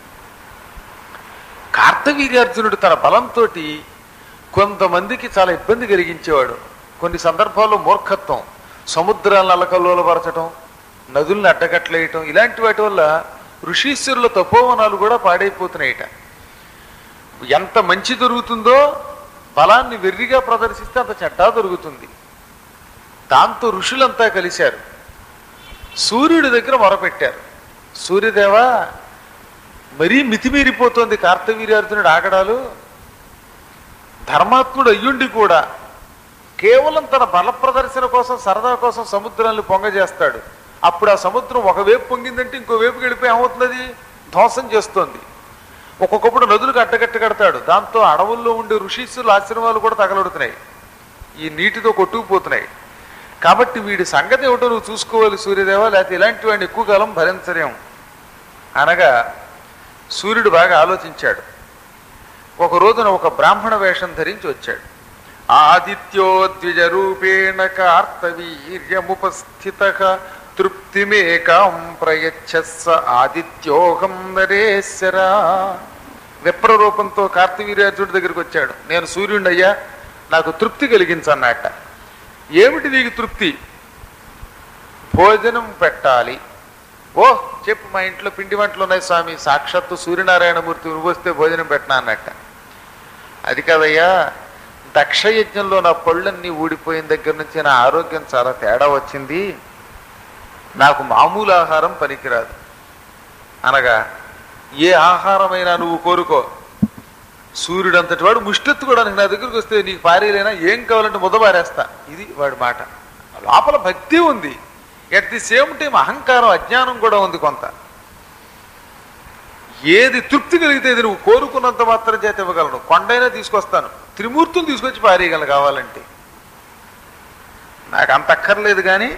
కార్తవీర్యార్జునుడు తన బలంతో కొంతమందికి చాలా ఇబ్బంది కలిగించేవాడు కొన్ని సందర్భాల్లో మూర్ఖత్వం సముద్రాలను అలకల్లోలపరచడం నదుల్ని అడ్డకట్లేయటం ఇలాంటి వాటి వల్ల ఋషీశ్వరుల తపోవనాలు కూడా పాడైపోతున్నాయిట ఎంత మంచి దొరుకుతుందో బలాన్ని వెర్రిగా ప్రదర్శిస్తే అంత చెడ్డా దొరుకుతుంది దాంతో ఋషులంతా కలిశారు సూర్యుడి దగ్గర మొరపెట్టారు సూర్యదేవా మరీ మితిమీరిపోతోంది కార్తవీర్యార్జునుడు ఆగడాలు ధర్మాత్ముడు అయ్యుండి కూడా కేవలం తన బల ప్రదర్శన కోసం సరదా కోసం సముద్రాన్ని పొంగజేస్తాడు అప్పుడు ఆ సముద్రం ఒకవైపు పొంగిందంటే ఇంకో వైపుకి వెళ్ళిపోయి ఏమవుతుంది ధ్వంసం చేస్తోంది ఒక్కొక్కప్పుడు నదులకు అడ్డగట్ట కడతాడు దాంతో అడవుల్లో ఉండే ఋషీసులు ఆశ్రమాలు కూడా తగలడుతున్నాయి ఈ నీటితో కొట్టుకుపోతున్నాయి కాబట్టి వీడి సంగతి ఏమిటో నువ్వు చూసుకోవాలి సూర్యదేవ లేకపోతే ఇలాంటి వాడిని ఎక్కువ కాలం భరించలేం అనగా సూర్యుడు బాగా ఆలోచించాడు ఒక రోజున ఒక బ్రాహ్మణ వేషం ధరించి వచ్చాడు ఆదిత్యోద్విజ రూపేణ కార్తవీర్యముపస్థిత తృప్తిమేకాం ప్రయచ్చస్స ఆదిత్యోహం నరేశ్వరా విప్ర రూపంతో కార్తవీర్యార్జునుడి దగ్గరికి వచ్చాడు నేను సూర్యుడిని అయ్యా నాకు తృప్తి కలిగించన్నట్ట ఏమిటి నీకు తృప్తి భోజనం పెట్టాలి ఓ చెప్పు మా ఇంట్లో పిండి వంటలు ఉన్నాయి స్వామి సాక్షాత్తు సూర్యనారాయణమూర్తి నువ్వు వస్తే భోజనం పెట్టనా అన్నట్ట అది కాదయ్యా దక్షయజ్ఞంలో నా పళ్ళన్నీ ఊడిపోయిన దగ్గర నుంచి నా ఆరోగ్యం చాలా తేడా వచ్చింది నాకు మామూలు ఆహారం పనికిరాదు అనగా ఏ ఆహారమైనా నువ్వు కోరుకో సూర్యుడు అంతటి వాడు ముష్టెత్తుకోవడానికి నా దగ్గరికి వస్తే నీకు పారేలైనా ఏం కావాలంటే ముదబారేస్తా ఇది వాడి మాట లోపల భక్తి ఉంది ఎట్ ది సేమ్ టైం అహంకారం అజ్ఞానం కూడా ఉంది కొంత ఏది తృప్తి కలిగితే ఇది నువ్వు కోరుకున్నంత మాత్రం చేత ఇవ్వగలను కొండైనా తీసుకొస్తాను త్రిమూర్తులు తీసుకొచ్చి పారేయగలను కావాలంటే నాకు అంత అక్కర్లేదు కానీ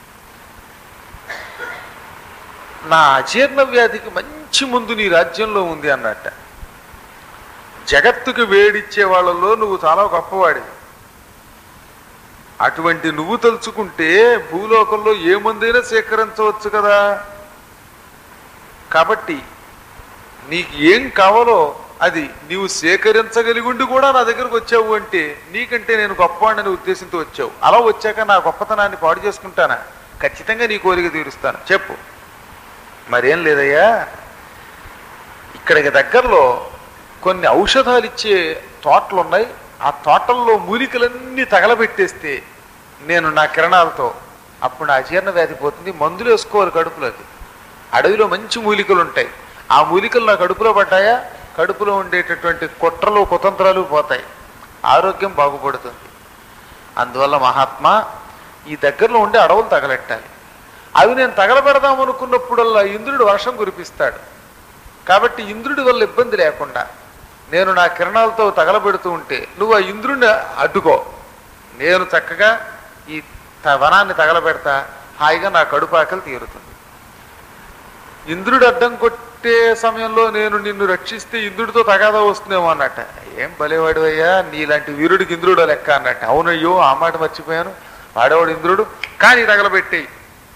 నా అజీర్ణ వ్యాధికి మంచి ముందు నీ రాజ్యంలో ఉంది అన్నట్ట జగత్తుకు వేడిచ్చే వాళ్ళలో నువ్వు చాలా గొప్పవాడివి అటువంటి నువ్వు తలుచుకుంటే భూలోకంలో ఏ మందైనా సేకరించవచ్చు కదా కాబట్టి నీకు ఏం కావాలో అది నీవు సేకరించగలిగి ఉండి కూడా నా దగ్గరకు వచ్చావు అంటే నీకంటే నేను గొప్పవాడిని ఉద్దేశంతో వచ్చావు అలా వచ్చాక నా గొప్పతనాన్ని పాడు చేసుకుంటానా ఖచ్చితంగా నీ కోరిక తీరుస్తాను చెప్పు మరేం లేదయ్యా ఇక్కడికి దగ్గరలో కొన్ని ఔషధాలు ఇచ్చే తోటలు ఉన్నాయి ఆ తోటల్లో మూలికలన్నీ తగలబెట్టేస్తే నేను నా కిరణాలతో అప్పుడు నా అజీర్ణ వ్యాధి పోతుంది మందులు వేసుకోవాలి కడుపులోకి అడవిలో మంచి మూలికలు ఉంటాయి ఆ మూలికలు నా కడుపులో పడ్డాయా కడుపులో ఉండేటటువంటి కుట్రలు కుతంత్రాలు పోతాయి ఆరోగ్యం బాగుపడుతుంది అందువల్ల మహాత్మా ఈ దగ్గరలో ఉండే అడవులు తగలెట్టాలి అవి నేను తగలబెడదాం అనుకున్నప్పుడల్లా ఇంద్రుడు వర్షం కురిపిస్తాడు కాబట్టి ఇంద్రుడి వల్ల ఇబ్బంది లేకుండా నేను నా కిరణాలతో తగలబెడుతూ ఉంటే నువ్వు ఆ ఇంద్రుడిని అడ్డుకో నేను చక్కగా ఈ త- వనాన్ని తగలబెడతా హాయిగా నా కడుపు ఆకలి తీరుతుంది ఇంద్రుడు అడ్డం కొట్టే సమయంలో నేను నిన్ను రక్షిస్తే ఇంద్రుడితో తగాదా వస్తుందేమో అన్నట్ట ఏం బలేవాడివయ్యా నీలాంటి వీరుడికి ఇంద్రుడు లెక్క అన్నట్ట అవునయ్యో ఆ మాట మర్చిపోయాను వాడేవాడు ఇంద్రుడు కానీ తగలబెట్టేయి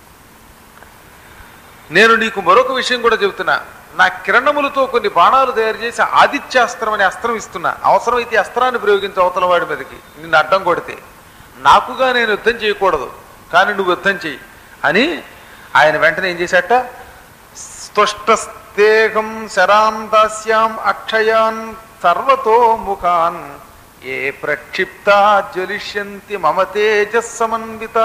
నేను నీకు మరొక విషయం కూడా చెబుతున్నా నా కిరణములతో కొన్ని బాణాలు తయారు చేసి ఆదిత్యాస్త్రం అనే అస్త్రం ఇస్తున్నా అవసరమైతే ఈ అస్త్రాన్ని ప్రయోగించే అవతల వాడి మీదకి నిన్ను అడ్డం కొడితే నాకుగా నేను యుద్ధం చేయకూడదు కానీ నువ్వు యుద్ధం చెయ్యి అని ఆయన వెంటనే ఏం చేశాట స్తుష్టస్తేహం శరాన్ దాస్యాం అక్షయాన్ సర్వతో ముఖాన్ ఏ ప్రక్షిప్తా జ్వలిష్యంతి మమ తేజస్సమన్వితా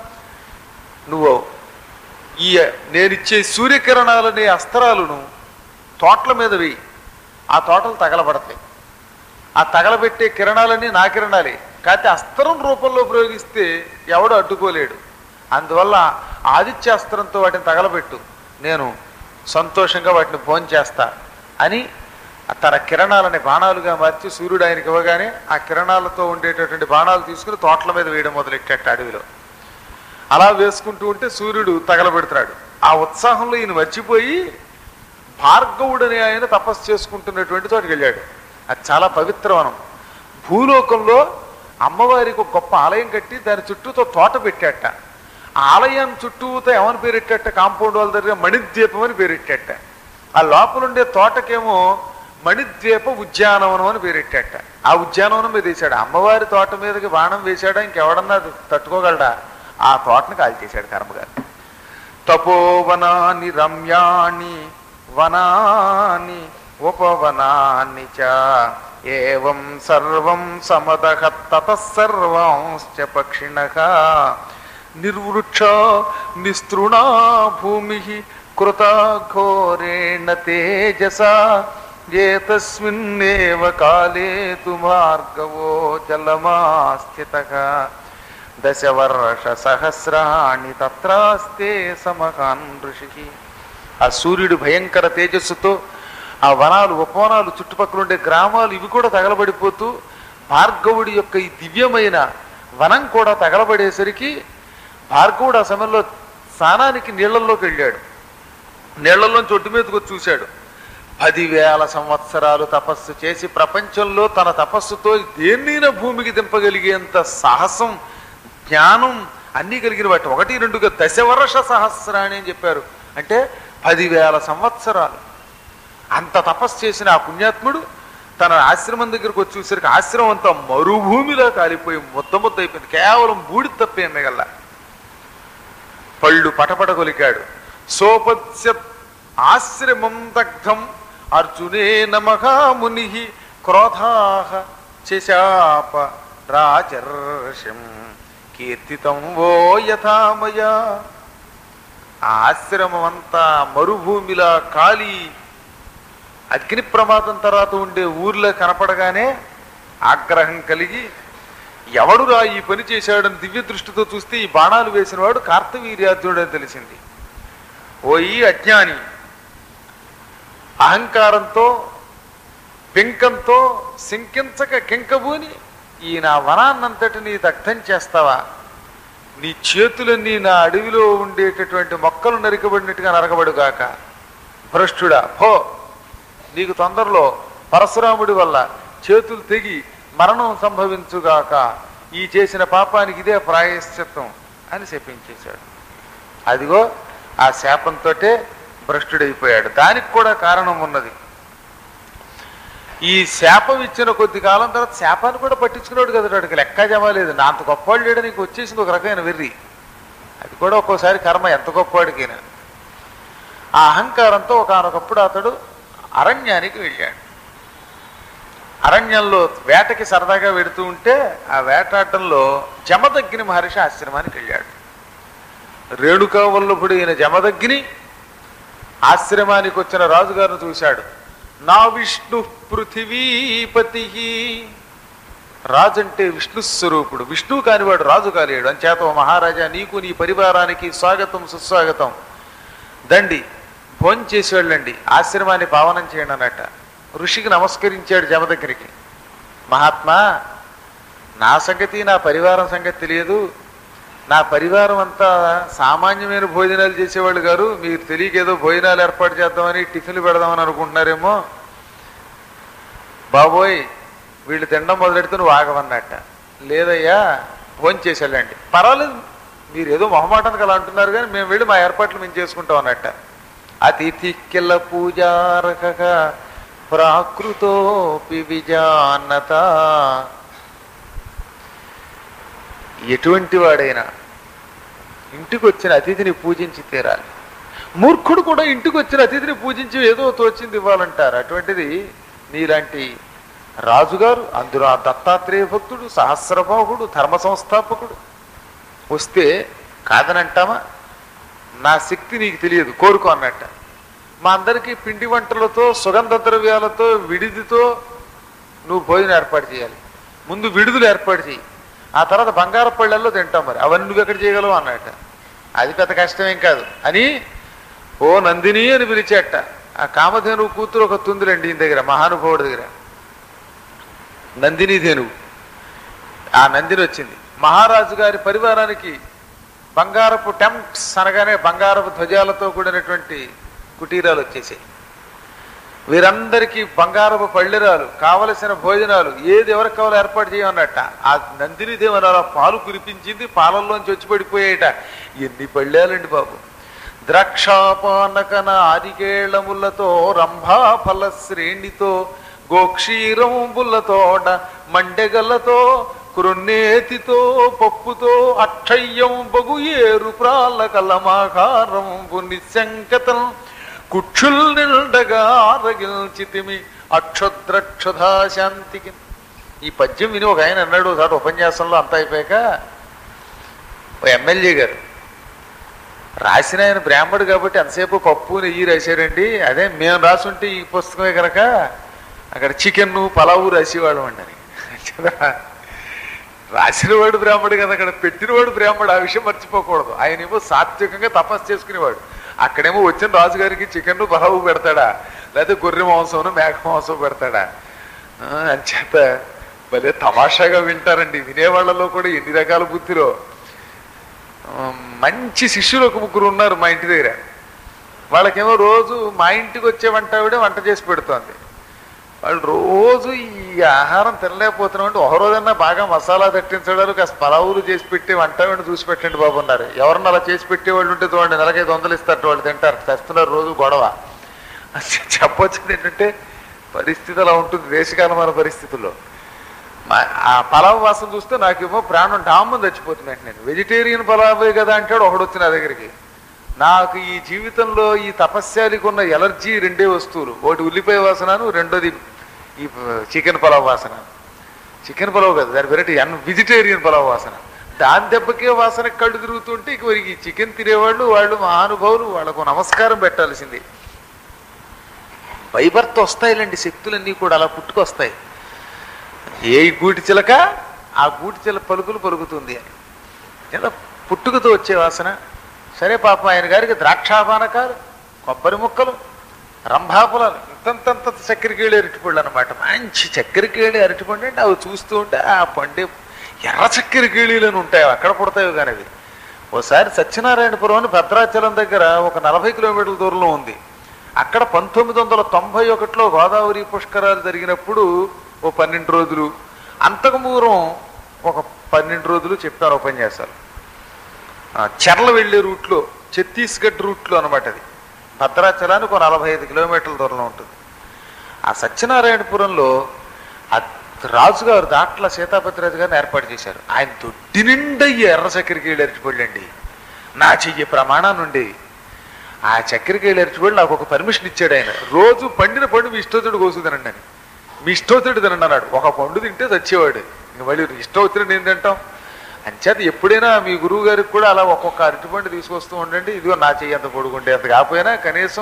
నువ్వు ఈ నేనిచ్చే సూర్యకిరణాలనే అస్త్రాలను తోటల మీద వేయి ఆ తోటలు తగలబడతాయి ఆ తగలబెట్టే కిరణాలన్నీ నా కిరణాలే కాకపోతే అస్త్రం రూపంలో ప్రయోగిస్తే ఎవడు అడ్డుకోలేడు అందువల్ల ఆదిత్య అస్త్రంతో వాటిని తగలబెట్టు నేను సంతోషంగా వాటిని భోంచేస్తా అని తన కిరణాలని బాణాలుగా మార్చి సూర్యుడు ఆయనకి ఇవ్వగానే ఆ కిరణాలతో ఉండేటటువంటి బాణాలు తీసుకుని తోటల మీద వేయడం మొదలెట్టాట అడవిలో అలా వేసుకుంటూ ఉంటే సూర్యుడు తగలబెడతాడు ఆ ఉత్సాహంలో ఈయన మర్చిపోయి భార్గవుడు అనే ఆయన తపస్సు చేసుకుంటున్నటువంటి చోటుకి వెళ్ళాడు అది చాలా పవిత్రవనం భూలోకంలో అమ్మవారికి ఒక గొప్ప ఆలయం కట్టి దాని చుట్టూతో తోట పెట్టాట ఆ ఆలయం చుట్టూతో ఏమని పేరెట్టాట కాంపౌండ్ వాళ్ళ దగ్గర మణిద్వీపం అని పేరెట్టాట ఆ లోపల ఉండే తోటకేమో మణిద్వీప ఉద్యానవనం అని పేరెట్టాట ఆ ఉద్యానవనం మీద వేశాడు అమ్మవారి తోట మీదకి బాణం వేశాడా ఇంకెవడన్నా అది తట్టుకోగలడా ఆ తోటను కాల్చేశాడు కర్మగారు తపోవనాని రమ్యాణి వనాని ఉపవనాన్ని చ ఏవం సర్వం సమదహ తతసర్వాంశ్చ పక్షిణ నిర్వృక్ష నిస్తృణా భూమి కృత ఘోరేణ తేజస ఏతస్మిన్నేవ కాలే తు మార్గవో జలమాస్థిత దశవర్ష సహస్రాణి తత్రాస్తే సమహాన్ ఋషి ఆ సూర్యుడు భయంకర తేజస్సుతో ఆ వనాలు ఉపవనాలు చుట్టుపక్కల ఉండే గ్రామాలు ఇవి కూడా తగలబడిపోతూ భార్గవుడి యొక్క ఈ దివ్యమైన వనం కూడా తగలబడేసరికి భార్గవుడు ఆ సమయంలో స్నానానికి నీళ్లలోకి వెళ్ళాడు నీళ్లలోంచి ఒడ్డు మీదకి వచ్చి చూశాడు పదివేల సంవత్సరాలు తపస్సు చేసి ప్రపంచంలో తన తపస్సుతో దేన్నైనా భూమికి దింపగలిగేంత సాహసం జ్ఞానం అన్నీ కలిగిన వాటి ఒకటి రెండుగా దశవర్ష సహస్రాణి అని చెప్పారు అంటే పదివేల సంవత్సరాలు అంత తపస్సు చేసిన ఆ పుణ్యాత్ముడు తన ఆశ్రమం దగ్గరకు వచ్చి చూసరికి ఆశ్రమం అంతా మరుభూమిలో కాలిపోయి ముద్ద ముద్ద అయిపోయింది కేవలం బూడి తప్పే మిగల్లా పళ్ళు పటపట కొలికాడు సోపత్య ఆశ్రమం దగ్ధం అర్జునేన మహాముని క్రోధాహ చేశాప రాజర్షం కీర్తితం ఓ యథామయా ఆ ఆశ్రమం అంతా మరుభూమిలా కాలి అగ్ని ప్రమాదం తర్వాత ఉండే ఊర్లో కనపడగానే ఆగ్రహం కలిగి ఎవడురా ఈ పని చేశాడని దివ్య దృష్టితో చూస్తే ఈ బాణాలు వేసినవాడు కార్తవీర్యార్జునుడు అని తెలిసింది ఓ ఈ అజ్ఞాని అహంకారంతో పెంకంతో శంకించక కెంకబూని ఈ నా వనాన్నంతటిని దగ్ధం చేస్తావా నీ చేతులన్నీ నా అడవిలో ఉండేటటువంటి మొక్కలు నరికబడినట్టుగా నరకబడుగాక భ్రష్టుడా పో నీకు తొందరలో పరశురాముడి వల్ల చేతులు తెగి మరణం సంభవించుగాక ఈ చేసిన పాపానికి ఇదే ప్రాయశ్చిత్తం అని శపించేశాడు అదిగో ఆ శాపంతో భ్రష్టుడైపోయాడు దానికి కూడా కారణం ఉన్నది ఈ శాపం ఇచ్చిన కొద్ది కాలం తర్వాత శాపాన్ని కూడా పట్టించుకున్నాడు కదా వాడికి లెక్క జమలేదు నా అంత గొప్పవాడు లేడు నీకు వచ్చేసింది ఒక రకమైన వెర్రి అది కూడా ఒక్కోసారి కర్మ ఎంత గొప్పవాడికైనా ఆ అహంకారంతో ఒకనొకప్పుడు అతడు అరణ్యానికి వెళ్ళాడు అరణ్యంలో వేటకి సరదాగా వెడుతూ ఉంటే ఆ వేటాడటంలో జమదగ్ని మహర్షి ఆశ్రమానికి వెళ్ళాడు రేణుకా వల్లభుడు అయిన జమదగ్ని ఆశ్రమానికి వచ్చిన రాజుగారిని చూశాడు నా విష్ణు పృథివీపతి రాజు అంటే విష్ణు స్వరూపుడు విష్ణువు కానివాడు రాజు కాలేడు అంచేత ఓ మహారాజా నీకు నీ పరివారానికి స్వాగతం సుస్వాగతం దండి భోజనం చేసి వెళ్ళండి ఆశ్రమాన్ని పావనం చేయండి అన్నట్ట ఋషికి నమస్కరించాడు జమ దగ్గరికి మహాత్మా నా సంగతి నా పరివారం సంగతి తెలియదు నా పరివారం అంతా సామాన్యమైన భోజనాలు చేసేవాళ్ళు గారు మీరు తెలియకేదో భోజనాలు ఏర్పాటు చేద్దామని టిఫిన్లు పెడదామని అనుకుంటున్నారేమో బాబోయ్ వీళ్ళు తినడం మొదలెడితే నువ్వు ఆగవన్నట్ట లేదయ్యా భోజనం చేసి వెళ్ళండి పర్వాలేదు మీరు ఏదో మొహమాటానికి అలా అంటున్నారు కానీ మేము వెళ్ళి మా ఏర్పాట్లు మేము చేసుకుంటాం అన్నట్ట అతిథి కిల్ల పూజారక ప్రాకృతోపి విజానత ఎటువంటి వాడైనా ఇంటికి వచ్చిన అతిథిని పూజించి తీరాలి మూర్ఖుడు కూడా ఇంటికి వచ్చిన అతిథిని పూజించి ఏదో తోచింది ఇవ్వాలంటారు అటువంటిది నీలాంటి రాజుగారు అందులో ఆ దత్తాత్రేయ భక్తుడు సహస్రబాహుడు ధర్మ సంస్థాపకుడు వస్తే కాదనంటామా నా శక్తి నీకు తెలియదు కోరుకో అన్నట్ట మా అందరికీ పిండి వంటలతో సుగంధ ద్రవ్యాలతో విడిదితో నువ్వు భోజనం ఏర్పాటు చేయాలి ముందు విడుదలు ఏర్పాటు చేయి ఆ తర్వాత బంగారు పళ్ళల్లో తింటాం మరి అవన్నీ నువ్వు ఎక్కడ చేయగలవు అన్నట్ట అది పెద్ద కష్టమేం కాదు అని ఓ నందిని అని పిలిచేట ఆ కామధేను కూతురు ఒక తుందిరండి ఈయన దగ్గర మహానుభావుడి దగ్గర నందిని ధేనువు ఆ నందిని వచ్చింది మహారాజు గారి పరివారానికి బంగారపు టెంప్స్ అనగానే బంగారపు ధ్వజాలతో కూడినటువంటి కుటీరాలు వచ్చేసాయి వీరందరికీ బంగారపు పళ్ళెరాలు కావలసిన భోజనాలు ఏది ఎవరికి కావాలో ఏర్పాటు చేయమన్నట్ట ఆ నందిని దేవన అలా పాలు కురిపించింది పాలల్లోంచి వచ్చి పడిపోయాయట ఎన్ని పళ్ళేలండి బాబు ద్రాక్షాపానకన ఆరికేళములతో రంభాఫల శ్రేణితో గోక్షీరంబులతోడ మండెగలతో కృన్నేతితో పప్పుతో అక్షయ్యం బగు ఏరు ప్రాల కలమాకారంబు నిశంకతం కుక్షుల్ నిండగా ఆరగిల్చితిమి అక్షుద్రక్షుధా శాంతికి ఈ పద్యం విని ఒక ఆయన అన్నాడు ఒకసారి ఉపన్యాసంలో అంతా అయిపోయాక ఓ ఎమ్మెల్యే గారు రాసిన ఆయన బ్రాహ్మడు కాబట్టి ఎంతసేపు పప్పు నెయ్యి రాశారండి అదే మేము రాసుంటే ఈ పుస్తకమే కనుక అక్కడ చికెన్ పలావు రాసేవాళ్ళం అండి అని రాసినవాడు బ్రాహ్మడు కదా అక్కడ పెట్టినవాడు బ్రాహ్మడు ఆ విషయం మర్చిపోకూడదు ఆయనేమో సాత్వికంగా తపస్సు చేసుకునేవాడు అక్కడేమో వచ్చిన రాజుగారికి చికెన్ పలావు పెడతాడా లేకపోతే గొర్రె మాంసం మేక మాంసం పెడతాడా ఆ, అంచేత భలే తమాషాగా వింటారండి వినేవాళ్ళలో కూడా ఎన్ని రకాల బుద్ధిలో ఆ, మంచి శిష్యులు ఒక ముగ్గురు ఉన్నారు మా ఇంటి దగ్గర వాళ్ళకేమో రోజు మా ఇంటికి వచ్చే వంట ఆవిడ వంట చేసి పెడుతోంది వాళ్ళు రోజు ఈ ఆహారం తినలేకపోతున్నామంటే ఒక రోజన్నా బాగా మసాలా తట్టించడాలు కాస్త పలావులు చేసి పెట్టి వంట ఆవిడ చూసి పెట్టండి బాబు అన్నారు ఎవరన్నా అలా చేసి పెట్టేవాళ్ళు ఉంటే చూడండి నెలకైదు వందలు ఇస్తారు వాళ్ళు తింటారు తెస్తున్నారు రోజు గొడవ చెప్పొచ్చింది ఏంటంటే పరిస్థితి అలా ఉంటుంది దేశకాలమైన పరిస్థితుల్లో మా- ఆ పలావ్ వాసన చూస్తే నాకేమో ప్రాణం డామ్మని చచ్చిపోతుంది నేను వెజిటేరియన్ పలావే కదా అంటాడు ఒకడు వచ్చి నా దగ్గరికి నాకు ఈ జీవితంలో ఈ తపస్యానికి ఉన్న ఎలర్జీ రెండే వస్తువులు ఒకటి ఉల్లిపాయ వాసనను రెండోది ఈ చికెన్ పలావ్ వాసన చికెన్ పలావ్ కదా దాని వెరైటీ అన్ వెజిటేరియన్ పలావ్ వాసన దాని దెబ్బకే వాసన కళ్ళు తిరుగుతుంటే ఇక మరి ఈ చికెన్ తినేవాళ్ళు వాళ్ళు మహానుభావులు వాళ్ళకు నమస్కారం పెట్టాల్సింది భయభర్త వస్తాయిలేండి శక్తులన్నీ కూడా అలా పుట్టుకొస్తాయి ఏ గూటి చిలక ఆ గూటి చిలక పలుకులు పలుకుతుంది అని ఏదో పుట్టుకతో వచ్చే వాసన సరే పాపం ఆయన గారికి ద్రాక్షాపానకాలు కొబ్బరి ముక్కలు రంభాపులాలు ఇంతంతంత చక్కెరకేళి అరటిపళ్ళు అనమాట మంచి చక్కెరకేళి అరటిపండు అంటే అవి చూస్తూ ఉంటే ఆ పండే ఎర్ర చక్కెరకేళీలను ఉంటాయి అవి అక్కడ పుడతాయి కానీ అవి ఓసారి సత్యనారాయణపురం అని భద్రాచలం దగ్గర ఒక నలభై కిలోమీటర్ల దూరంలో ఉంది అక్కడ పంతొమ్మిది వందల తొంభై ఒకటిలో గోదావరి పుష్కరాలు జరిగినప్పుడు ఓ పన్నెండు రోజులు అంతకు పూర్వం ఒక పన్నెండు రోజులు చెప్పారు ఉపన్యాసాలు ఆ, చెర్ల వెళ్ళే రూట్లో ఛత్తీస్గఢ్ రూట్లో అనమాట అది భద్రాచలానికి ఒక నలభై ఐదు కిలోమీటర్ల దూరంలో ఉంటుంది ఆ సత్యనారాయణపురంలో ఆ రాజుగారు దాట్ల సీతాపతిరాజు గారిని ఏర్పాటు చేశారు ఆయన దొడ్డి నిండా ఈ ఎర్ర చక్కెరకి అరటిపళ్ళండి నా చెయ్యి ప్రమాణాన్ని ఉండేవి ఆ చక్కెరకేళి అరటిపళ్ళు నాకు ఒక పర్మిషన్ ఇచ్చాడు ఆయన రోజు పండిన పండు మీ ఇష్టోతుడు కోసు తినండి అని మీ ఇష్టోతుడు తినండి అన్నాడు ఒక పండు తింటే చచ్చేవాడు ఇంక మళ్ళీ ఇష్టోతుడు నేను తింటాం అంచేత ఎప్పుడైనా మీ గురువు గారికి కూడా అలా ఒక్కొక్క అరటిపండు తీసుకొస్తూ ఉండండి ఇదిగో నా చెయ్యి అంత పొడుగుంటే అంత కాకపోయినా కనీసం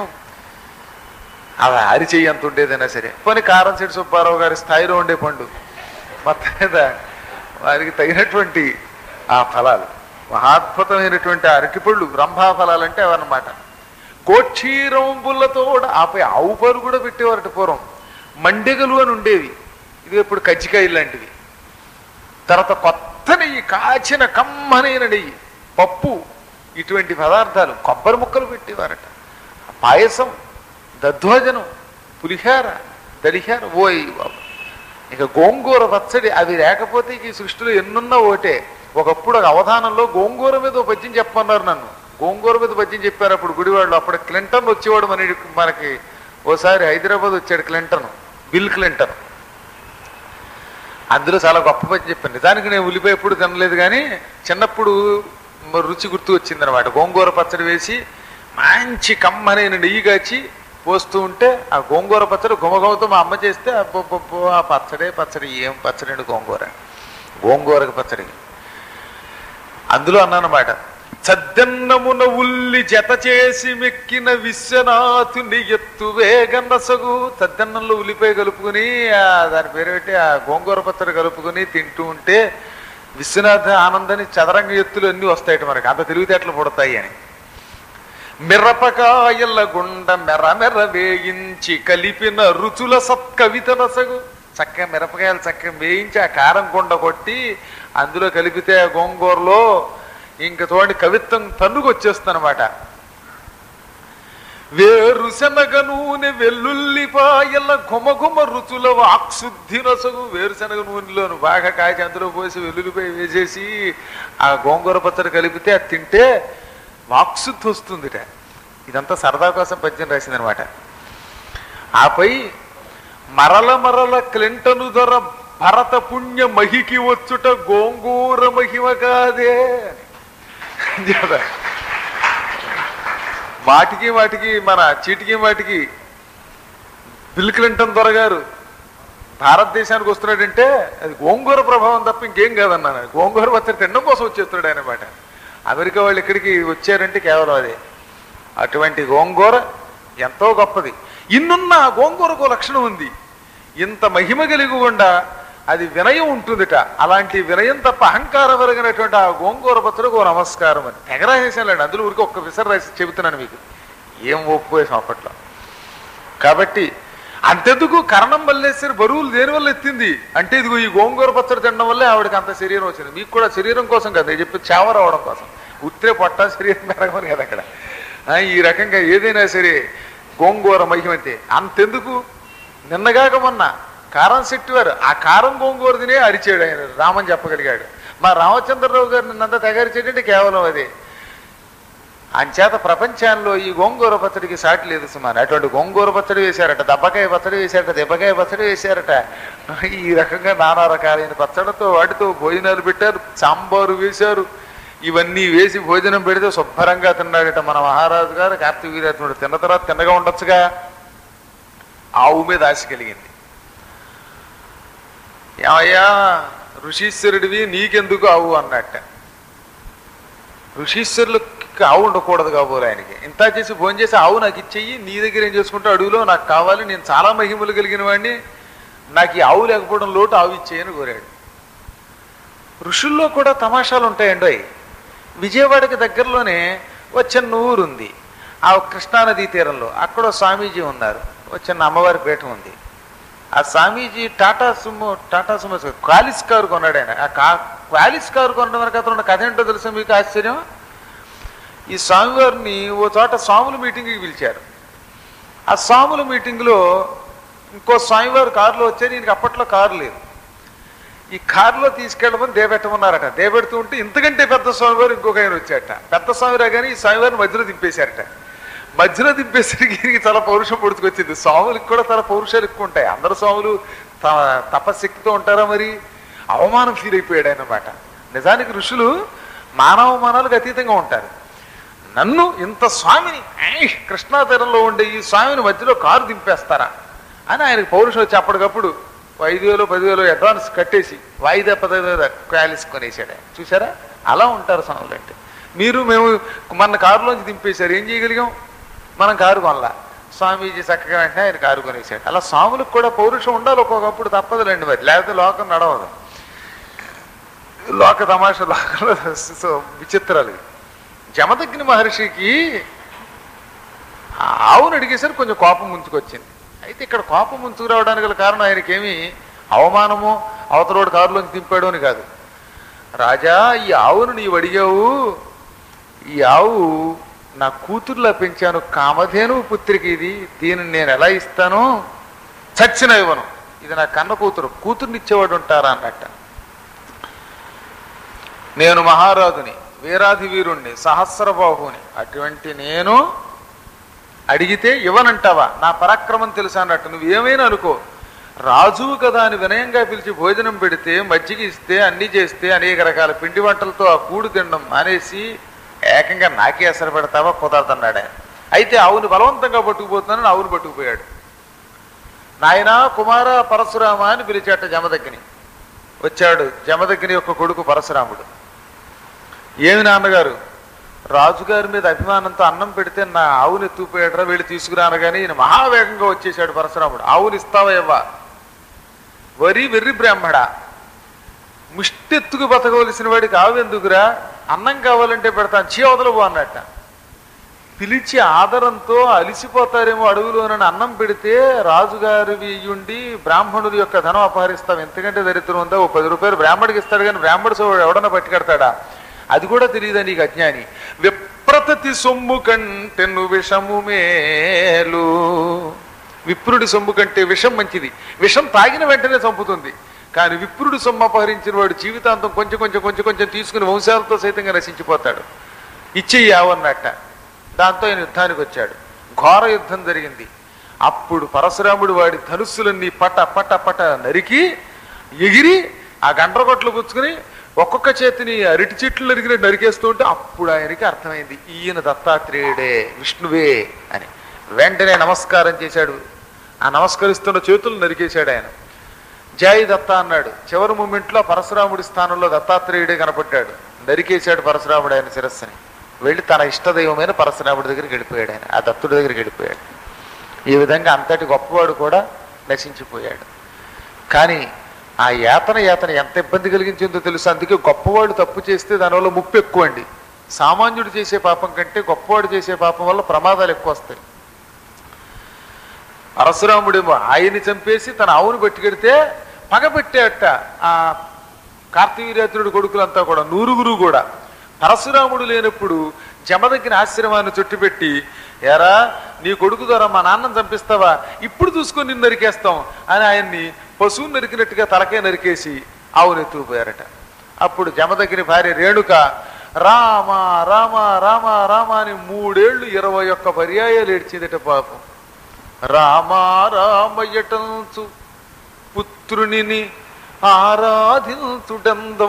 అలా అరి చెయ్యి అంత ఉండేదైనా సరే పోనీ కారం చెట్టు సుబ్బారావు గారి స్థాయిలో ఉండే పండు మొత్తం మీద వారికి తగినటువంటి ఆ ఫలాలు మహాద్భుతమైనటువంటి అరటిపళ్ళు బ్రహ్మా ఫలాలు అంటే అవన్నమాట కోక్షీరంబులతో కూడా ఆపై ఆవు పాలు కూడా పెట్టేవారట పూర్వం మండెగలు అని ఉండేవి ఇది ఇప్పుడు కజ్జికాయలు లాంటివి తర్వాత కొత్త నెయ్యి కాచిన కమ్మనైన నెయ్యి పప్పు ఇటువంటి పదార్థాలు కొబ్బరి ముక్కలు పెట్టేవారట పాయసం దధ్వజనం పులిహార దలిహార ఓయ్ బాబు ఇక గోంగూర పచ్చడి అవి లేకపోతే ఈ సృష్టిలో ఎన్నున్నా ఓటే ఒకప్పుడు ఒక అవధానంలో గోంగూర మీద ఓ పద్యం చెప్పమన్నారు నన్ను గోంగూర మీద పద్యం చెప్పారు అప్పుడు గుడివాళ్ళు అప్పుడు క్లింటన్ వచ్చేవాడు మన మనకి ఓసారి హైదరాబాద్ వచ్చాడు క్లింటన్ బిల్ క్లింటన్ అందులో చాలా గొప్ప పద్యం చెప్పాను నిజానికి నేను ఉల్లిపాయ ఎప్పుడు తినలేదు కానీ చిన్నప్పుడు మ- రుచి గుర్తు వచ్చిందనమాట గోంగూర పచ్చడి వేసి మంచి కమ్మనైన నెయ్యి కాచి పోస్తూ ఉంటే ఆ గోంగూర పచ్చడి గుమగుమతో మా అమ్మ చేస్తే అబ్బబ్బబ్బో ఆ పచ్చడే పచ్చడి ఏం పచ్చడి అండి గోంగూర గోంగూరకు పచ్చడి అందులో అన్నానమాట చద్దన్నమున ఉల్లి జత చేసి మెక్కిన విశ్వనాథుని ఎత్తు వేగన్నసగు చద్దన్నంలో ఉల్లిపాయ కలుపుకుని ఆ దాని పేరు పెట్టి ఆ గోంగూర పచ్చడి కలుపుకుని తింటూ ఉంటే విశ్వనాథ ఆనందాన్ని చదరంగ ఎత్తులు అన్నీ వస్తాయట మనకి అంత తెలివితేటలు పుడతాయి అని మిరపకాయల గుండ మెర మెర వేయించి కలిపిన రుచుల సత్కవిత రసగు చక్కగా మిరపకాయలు చక్కగా వేయించి ఆ కారం గుండ కొట్టి అందులో కలిపితే ఆ గోంగూరలో ఇంక చూడండి కవిత్వం తన్నుకు వచ్చేస్తుందన్నమాట వేరుశనగ నూనె వెల్లుల్లిపాయల ఘుమఘుమ రుచుల వాక్శుద్ధి రసగు వేరుశనగ నూనెలోను బాగా కాచి అందులో పోసి వెల్లుల్లిపాయ వేసేసి ఆ గోంగూర పచ్చడి కలిపితే అది తింటే వాక్శుద్ధి వస్తుందిట ఇదంతా సరదా కోసం పద్యం రాసిందనమాట ఆపై మరల మరల క్లింటను ధర భరత పుణ్య మహికి వచ్చుట గోంగూర మహిమ కాదే అని చెప్పారు. మాటికి వాటికి మన చీటికి వాటికి బిల్ క్లింటన్ దొరగారు భారతదేశానికి వస్తున్నాడంటే అది గోంగూర ప్రభావం తప్ప ఇంకేం కాదన్నాను గోంగూర పచ్చడి తినడం కోసం వచ్చేస్తున్నాడు అనమాట అమెరికా వాళ్ళు ఇక్కడికి వచ్చారంటే కేవలం అదే అటువంటి గోంగూర ఎంతో గొప్పది ఇన్నున్న ఆ గోంగూరకు ఓ లక్షణం ఉంది ఇంత మహిమ కలిగి ఉండా అది వినయం ఉంటుందిట అలాంటి వినయం తప్ప అహంకారం వెరగినటువంటి ఆ గోంగూర పచ్చడికి ఓ నమస్కారం అని తెగరాసేసానులేండి అందులో ఊరికి ఒక్క విసర రాసి చెబుతున్నాను మీకు ఏం ఒప్పుకోసాం అప్పట్లో కాబట్టి అంతెందుకు కరణం వల్లేసరి బరువులు దేని వల్ల ఎత్తింది అంటే ఇదిగో ఈ గోంగూర పచ్చడి తినడం వల్లే ఆవిడకి అంత శరీరం వచ్చింది మీకు కూడా శరీరం కోసం కదా నేను చెప్పి చేవ రావడం కోసం ఉత్తే పొట్ట శరీరం పెరగమని కదా అక్కడ ఆ, ఈ రకంగా ఏదైనా సరే గోంగూర మహిమంతే అంతెందుకు నిన్నగాక మొన్న కారం శెట్టివారు ఆ కారం గోంగూర తినే అరిచాడు ఆయన రామని చెప్పగలిగాడు మా రామచంద్రరావు గారు నిన్నంతా తెగరిచేటంటే కేవలం అదే అంచేత ప్రపంచంలో ఈ గోంగూర పచ్చడికి సాటి లేదు సుమారు అటువంటి గోంగూర పచ్చడి వేశారట దెబ్బకాయ పచ్చడి వేశారట దెబ్బకాయ పచ్చడి వేశారట ఈ రకంగా నానా రకాలైన పచ్చడితో వాటితో భోజనాలు పెట్టారు సాంబారు వేశారు ఇవన్నీ వేసి భోజనం పెడితే శుభ్రంగా తిన్నాడట మన మహారాజు గారు కార్తీక వీరాత్ముడు తిన్న తర్వాత తిన్నగా ఉండొచ్చుగా ఆవు మీద ఆశ కలిగింది ఏమయ్యా ఋషీశ్వరుడివి నీకెందుకు ఆవు అన్నట్ట ఋషీశ్వరులకి ఆవు ఉండకూడదు కాబోలు ఆయనకి ఇంత చేసి ఫోన్ చేసి ఆవు నాకు ఇచ్చేయి నీ దగ్గర ఏం చేసుకుంటా అడవిలో నాకు కావాలి నేను చాలా మహిమలు కలిగిన వాడిని నాకు ఈ ఆవు లేకపోవడం లోటు ఆవు ఇచ్చేయని కోరాడు ఋషుల్లో కూడా తమాషాలు ఉంటాయండి అవి విజయవాడకి దగ్గరలోనే ఒక చిన్న ఊరు ఉంది ఆ కృష్ణానదీ తీరంలో అక్కడ ఓ స్వామీజీ ఉన్నారు ఒక చిన్న అమ్మవారి పీఠ ఉంది ఆ స్వామీజీ Tata Sumo Tata Sumo Qualis car కొన్నాడు ఆయన ఆ కా క్వాలిస్ కారు కొనడం వరకు అతను ఉన్న కథ ఏంటో తెలుసా మీకు ఆశ్చర్యం ఈ స్వామివారిని ఓ చోట స్వాముల మీటింగ్కి పిలిచారు ఆ స్వాముల మీటింగ్లో ఇంకో స్వామివారు కారులో వచ్చారు ఈయనకి అప్పట్లో కారు లేదు ఈ కారులో తీసుకెళ్ళమని దేబెట్టమన్నారట దేబెడుతూ ఉంటే ఇంతకంటే పెద్ద స్వామివారు ఇంకొక ఆయన వచ్చారట పెద్ద స్వామి రాగానే ఈ స్వామివారిని మధ్యలో దింపేశారట మధ్యలో దింపేసరికి ఈయనకి చాలా పౌరుషం పుడుతుకొచ్చింది స్వాములకు కూడా చాలా పౌరుషాలు ఎక్కువ ఉంటాయి అందరు స్వాములు త- తపశక్తితో ఉంటారా మరి అవమానం ఫీల్ అయిపోయాడు అన్నమాట నిజానికి ఋషులు మానవమానాలకు అతీతంగా ఉంటారు నన్ను ఇంత స్వామిని ఏయ్, కృష్ణా తీరంలో ఉండే ఈ స్వామిని మధ్యలో కారు దింపేస్తారా అని ఆయనకు పౌరుషం వచ్చి అప్పటికప్పుడు ఐదు వేలు పదివేలు అడ్వాన్స్ కట్టేసి వాయిదా పదవి క్వాలిస్ కొనేసాడు ఆయన. చూసారా అలా ఉంటారు స్వాములు అంటే మీరు మేము మన కారులోంచి దింపేశారు ఏం చేయగలిగాం మనం కారు కొనలా స్వామీజీ చక్కగా వెంటనే ఆయన కారు కొనేసాడు అలా స్వాములకు కూడా పౌరుషం ఉండాలి ఒక్కొక్కప్పుడు తప్పదులేండి మరి లేకపోతే లోకం నడవదు లోక తమాషా లోకంలో సో విచిత్రాలు ఇవి. జమదగ్ని మహర్షికి ఆ ఆవును అడిగేసరికి కొంచెం కోపం ముంచుకొచ్చింది అయితే ఇక్కడ కోపం ముంచుకు రావడానికి గల కారణం ఆయనకేమి అవమానము అవతలోడు కారులోంచి దింపాడు అని కాదు రాజా ఈ ఆవును నీవు అడిగావు ఈ ఆవు నా కూతుర్లా పెంచాను కామధేను పుత్రిక ఇది దీనిని నేను ఎలా ఇస్తాను చచ్చిన ఇవ్వను ఇది నా కన్న కూతురు కూతుర్నిచ్చేవాడు ఉంటారా అన్నట్ట నేను మహారాజుని వీరాధి వీరుణ్ణి సహస్రబాహుని అటువంటి నేను అడిగితే ఇవ్వనంటావా నా పరాక్రమం తెలుసా అన్నట్టు నువ్వు ఏమైనా అనుకో రాజువు కదా అని వినయంగా పిలిచి భోజనం పెడితే మజ్జిగ ఇస్తే అన్ని చేస్తే అనేక రకాల పిండి వంటలతో ఆ కూడు తినడం మానేసి ఏకంగా నాకే అసలు పెడతావా కుదరదన్నాడు ఆయన అయితే ఆవుని బలవంతంగా పట్టుకుపోతున్నానని ఆవుని పట్టుకుపోయాడు నాయనా కుమార పరశురామ అని పిలిచాట జమదగ్ని వచ్చాడు జమదగ్ని యొక్క కొడుకు పరశురాముడు ఏమి నాన్నగారు రాజుగారి మీద అభిమానంతో అన్నం పెడితే నా ఆవుని ఎత్తుకుపోయాడరా వెళ్ళి తీసుకురానగానే ఈయన మహావేగంగా వచ్చేసాడు పరశురాముడు ఆవుని ఇస్తావా ఇవ్వా వరి వెర్రి బ్రాహ్మడ ముష్టెత్తుకు బతకవలసిన వాడికి ఆవు ఎందుకురా అన్నం కావాలంటే పెడతాను చీవదలబో అన్నట్ట పిలిచి ఆదరంతో అలిసిపోతారేమో అడవులోనని అన్నం పెడితే రాజుగారివి ఉండి బ్రాహ్మణుల యొక్క ధనం అపహరిస్తాం ఎంతకంటే దరిద్రం ఉందా ఓ పది రూపాయలు బ్రాహ్మడికి ఇస్తాడు కానీ బ్రాహ్మడు సో ఎవడన్నా పట్టుకెడతాడా అది కూడా తెలియదా నీకు అజ్ఞాని విప్రతతి సొమ్ము కంటెను విషము మేలు విప్రుడి సొమ్ము కంటే విషం మంచిది విషం తాగిన వెంటనే చంపుతుంది కానీ విప్రుడి సొమ్ము అపహరించిన వాడు జీవితాంతం కొంచెం కొంచెం కొంచెం కొంచెం తీసుకుని వంశాలతో సైతంగా నశించిపోతాడు ఇచ్చేయి యావన్నట్ట దాంతో ఆయన యుద్ధానికి వచ్చాడు ఘోర యుద్ధం జరిగింది అప్పుడు పరశురాముడు వాడి ధనుస్సులన్నీ పట పట పట నరికి ఎగిరి ఆ గండ్రగొట్లు పుచ్చుకుని ఒక్కొక్క చేతిని అరటి చెట్లు నరికినట్టు నరికేస్తూ ఉంటే అప్పుడు ఆయనకి అర్థమైంది ఈయన దత్తాత్రేయుడే విష్ణువే అని వెంటనే నమస్కారం చేశాడు ఆ నమస్కరిస్తున్న చేతులు నరికేశాడు ఆయన జై దత్త అన్నాడు చివరి మూమెంట్లో పరశురాముడి స్థానంలో దత్తాత్రేయుడే కనపడ్డాడు నరికేశాడు పరశురాముడు ఆయన శిరస్సుని వెళ్ళి తన ఇష్టదైవమైన పరశురాముడి దగ్గరికి వెళ్ళిపోయాడు ఆయన ఆ దత్తుడి దగ్గరికి వెళ్ళిపోయాడు ఈ విధంగా అంతటి గొప్పవాడు కూడా నశించిపోయాడు కానీ ఆ యాతన యాతన ఎంత ఇబ్బంది కలిగించిందో తెలుసు అందుకే గొప్పవాడు తప్పు చేస్తే దానివల్ల ముప్పు ఎక్కువ అండి సామాన్యుడు చేసే పాపం కంటే గొప్పవాడు చేసే పాపం వల్ల ప్రమాదాలు ఎక్కువ వస్తాయి పరశురాముడేమో ఆయన్ని చంపేసి తన ఆవును పెట్టుకెడితే పగబెట్టేట ఆ కార్తవీర్యాత్రుడి కొడుకులంతా కూడా నూరుగురు కూడా పరశురాముడు లేనప్పుడు జమదగ్గిన ఆశ్రమాన్ని చుట్టుపెట్టి ఎరా నీ కొడుకు ద్వారా మా నాన్నని చంపిస్తావా ఇప్పుడు చూసుకొని నిన్ను నరికేస్తాం అని ఆయన్ని పశువుని నరికినట్టుగా తలకే నరికేసి ఆవును ఎత్తుకుపోయారట అప్పుడు జమదగ్గిని భార్య రేణుక రామ రామ రామ రామ అని మూడేళ్లు ఇరవై ఒక్క పర్యాయాలు ఏడ్చిందట పాపం రామ రామయ్యటంచు పుత్రునిని ఆరాధించుడందం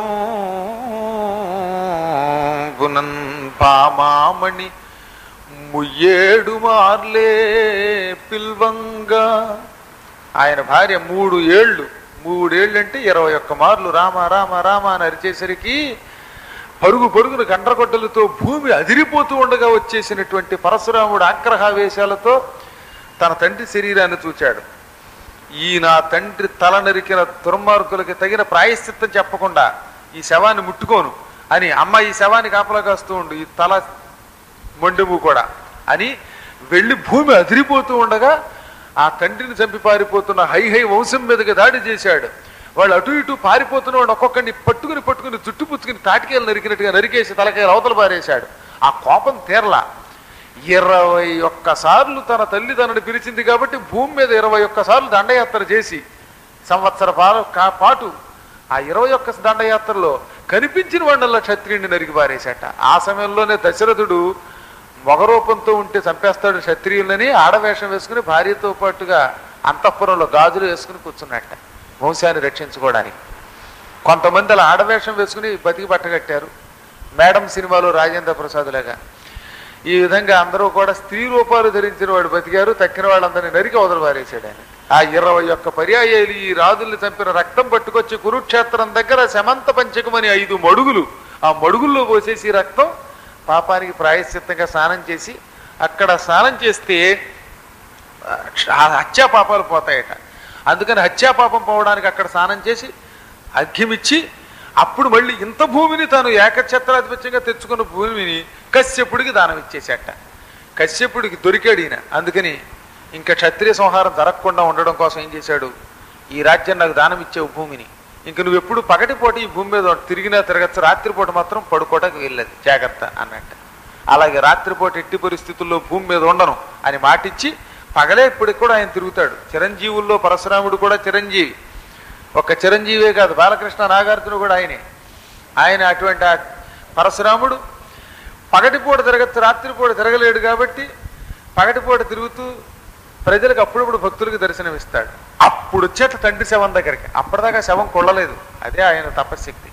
గుణన్ పామామణి ముయ్యేడు మార్లే పిల్వంగా ఆయన భార్య మూడు ఏళ్ళు మూడేళ్ళు అంటే ఇరవై ఒక్క మార్లు రామ రామ రామ అని అరిచేసరికి పరుగు పరుగున గండ్రగొడ్డలతో భూమి అదిరిపోతూ ఉండగా వచ్చేసినటువంటి పరశురాముడు ఆగ్రహావేశాలతో తన తండ్రి శరీరాన్ని చూచాడు ఈ నా తండ్రి తల నరికిన దుర్మార్గులకి తగిన ప్రాయశ్చిత్తం చెప్పకుండా ఈ శవాన్ని ముట్టుకోను అని అమ్మ ఈ శవాన్ని కాపలా కాస్తూ ఉండు ఈ తల మొండెము కూడా అని వెళ్ళి భూమి అదిరిపోతూ ఉండగా ఆ తండ్రిని చంపి పారిపోతున్న హై హై వంశం మీదకి దాడి చేశాడు వాళ్ళు అటు ఇటు పారిపోతున్న వాడు ఒక్కొక్కడిని పట్టుకుని పట్టుకుని చుట్టు పుచ్చుకుని తాటికేలు నరికినట్టుగా నరికేసి తలకాయలు అవతల పారేశాడు ఆ కోపం తీరలా ఇరవై ఒక్కసార్లు తన తల్లి తనని పిలిచింది కాబట్టి భూమి మీద ఇరవై ఒక్కసార్లు దండయాత్ర చేసి సంవత్సర పాల- కా- పాటు ఆ ఇరవై ఒక్క దండయాత్రలో కనిపించిన వాళ్ళల్లో క్షత్రియుడిని నరికి పారేశాట ఆ సమయంలోనే దశరథుడు మొగరూపంతో ఉంటే చంపేస్తాడు క్షత్రియులని ఆడవేషం వేసుకుని భార్యతో పాటుగా అంతఃపురంలో గాజులు వేసుకుని కూర్చున్నట్ట వంశాన్ని రక్షించుకోవడానికి కొంతమంది అలా ఆడవేషం వేసుకుని బతికి పట్టగట్టారు మేడం సినిమాలో రాజేంద్ర ప్రసాద్ లాగా ఈ విధంగా అందరూ కూడా స్త్రీ రూపాలు ధరించిన వాడు బతికారు తక్కిన వాళ్ళందరినీ నరికి వదలు పారేశాడు ఆయన ఆ ఇరవై ఒక్క పర్యాయాలు ఈ రాజుల్ని చంపిన రక్తం పట్టుకొచ్చి కురుక్షేత్రం దగ్గర శమంత పంచకమని ఐదు మడుగులు ఆ మడుగుల్లో పోసేసి ఈ రక్తం పాపానికి ప్రాయశ్చిత్తంగా స్నానం చేసి అక్కడ స్నానం చేస్తే ఆ హత్యా పాపాలు పోతాయట అందుకని హత్యా పాపం పోవడానికి అక్కడ స్నానం చేసి అర్ఘ్యమిచ్చి అప్పుడు మళ్ళీ ఇంత భూమిని తాను ఏకఛత్రాధిపత్యంగా తెచ్చుకున్న భూమిని కశ్యపుడికి దానం ఇచ్చేసేట కశ్యపుడికి దొరికాడు ఈయన అందుకని ఇంకా క్షత్రియ సంహారం జరగకుండా ఉండడం కోసం ఏం చేశాడు ఈ రాజ్యం నాకు దానం ఇచ్చేవు భూమిని ఇంక నువ్వు ఎప్పుడు పగటిపూట ఈ భూమి మీద తిరిగినా తిరగచ్చు రాత్రిపూట మాత్రం పడుకోవడానికి వెళ్ళదు జాగ్రత్త అన్నట్టు అలాగే రాత్రిపూట ఎట్టి పరిస్థితుల్లో భూమి మీద ఉండను అని మాటిచ్చి పగలే ఇప్పటికి కూడా ఆయన తిరుగుతాడు చిరంజీవుల్లో పరశురాముడు కూడా చిరంజీవి ఒక చిరంజీవే కాదు బాలకృష్ణ నాగార్జున కూడా ఆయనే ఆయన అటువంటి ఆ పరశురాముడు పగటిపూట తిరగచ్చు రాత్రిపూట తిరగలేడు కాబట్టి పగటిపూట తిరుగుతూ ప్రజలకు అప్పుడప్పుడు భక్తులకు దర్శనమిస్తాడు అప్పుడు వచ్చేట తండ్రి శవం దగ్గరికి అప్పటిదాకా శవం కొల్లలేదు అదే ఆయన తపశక్తి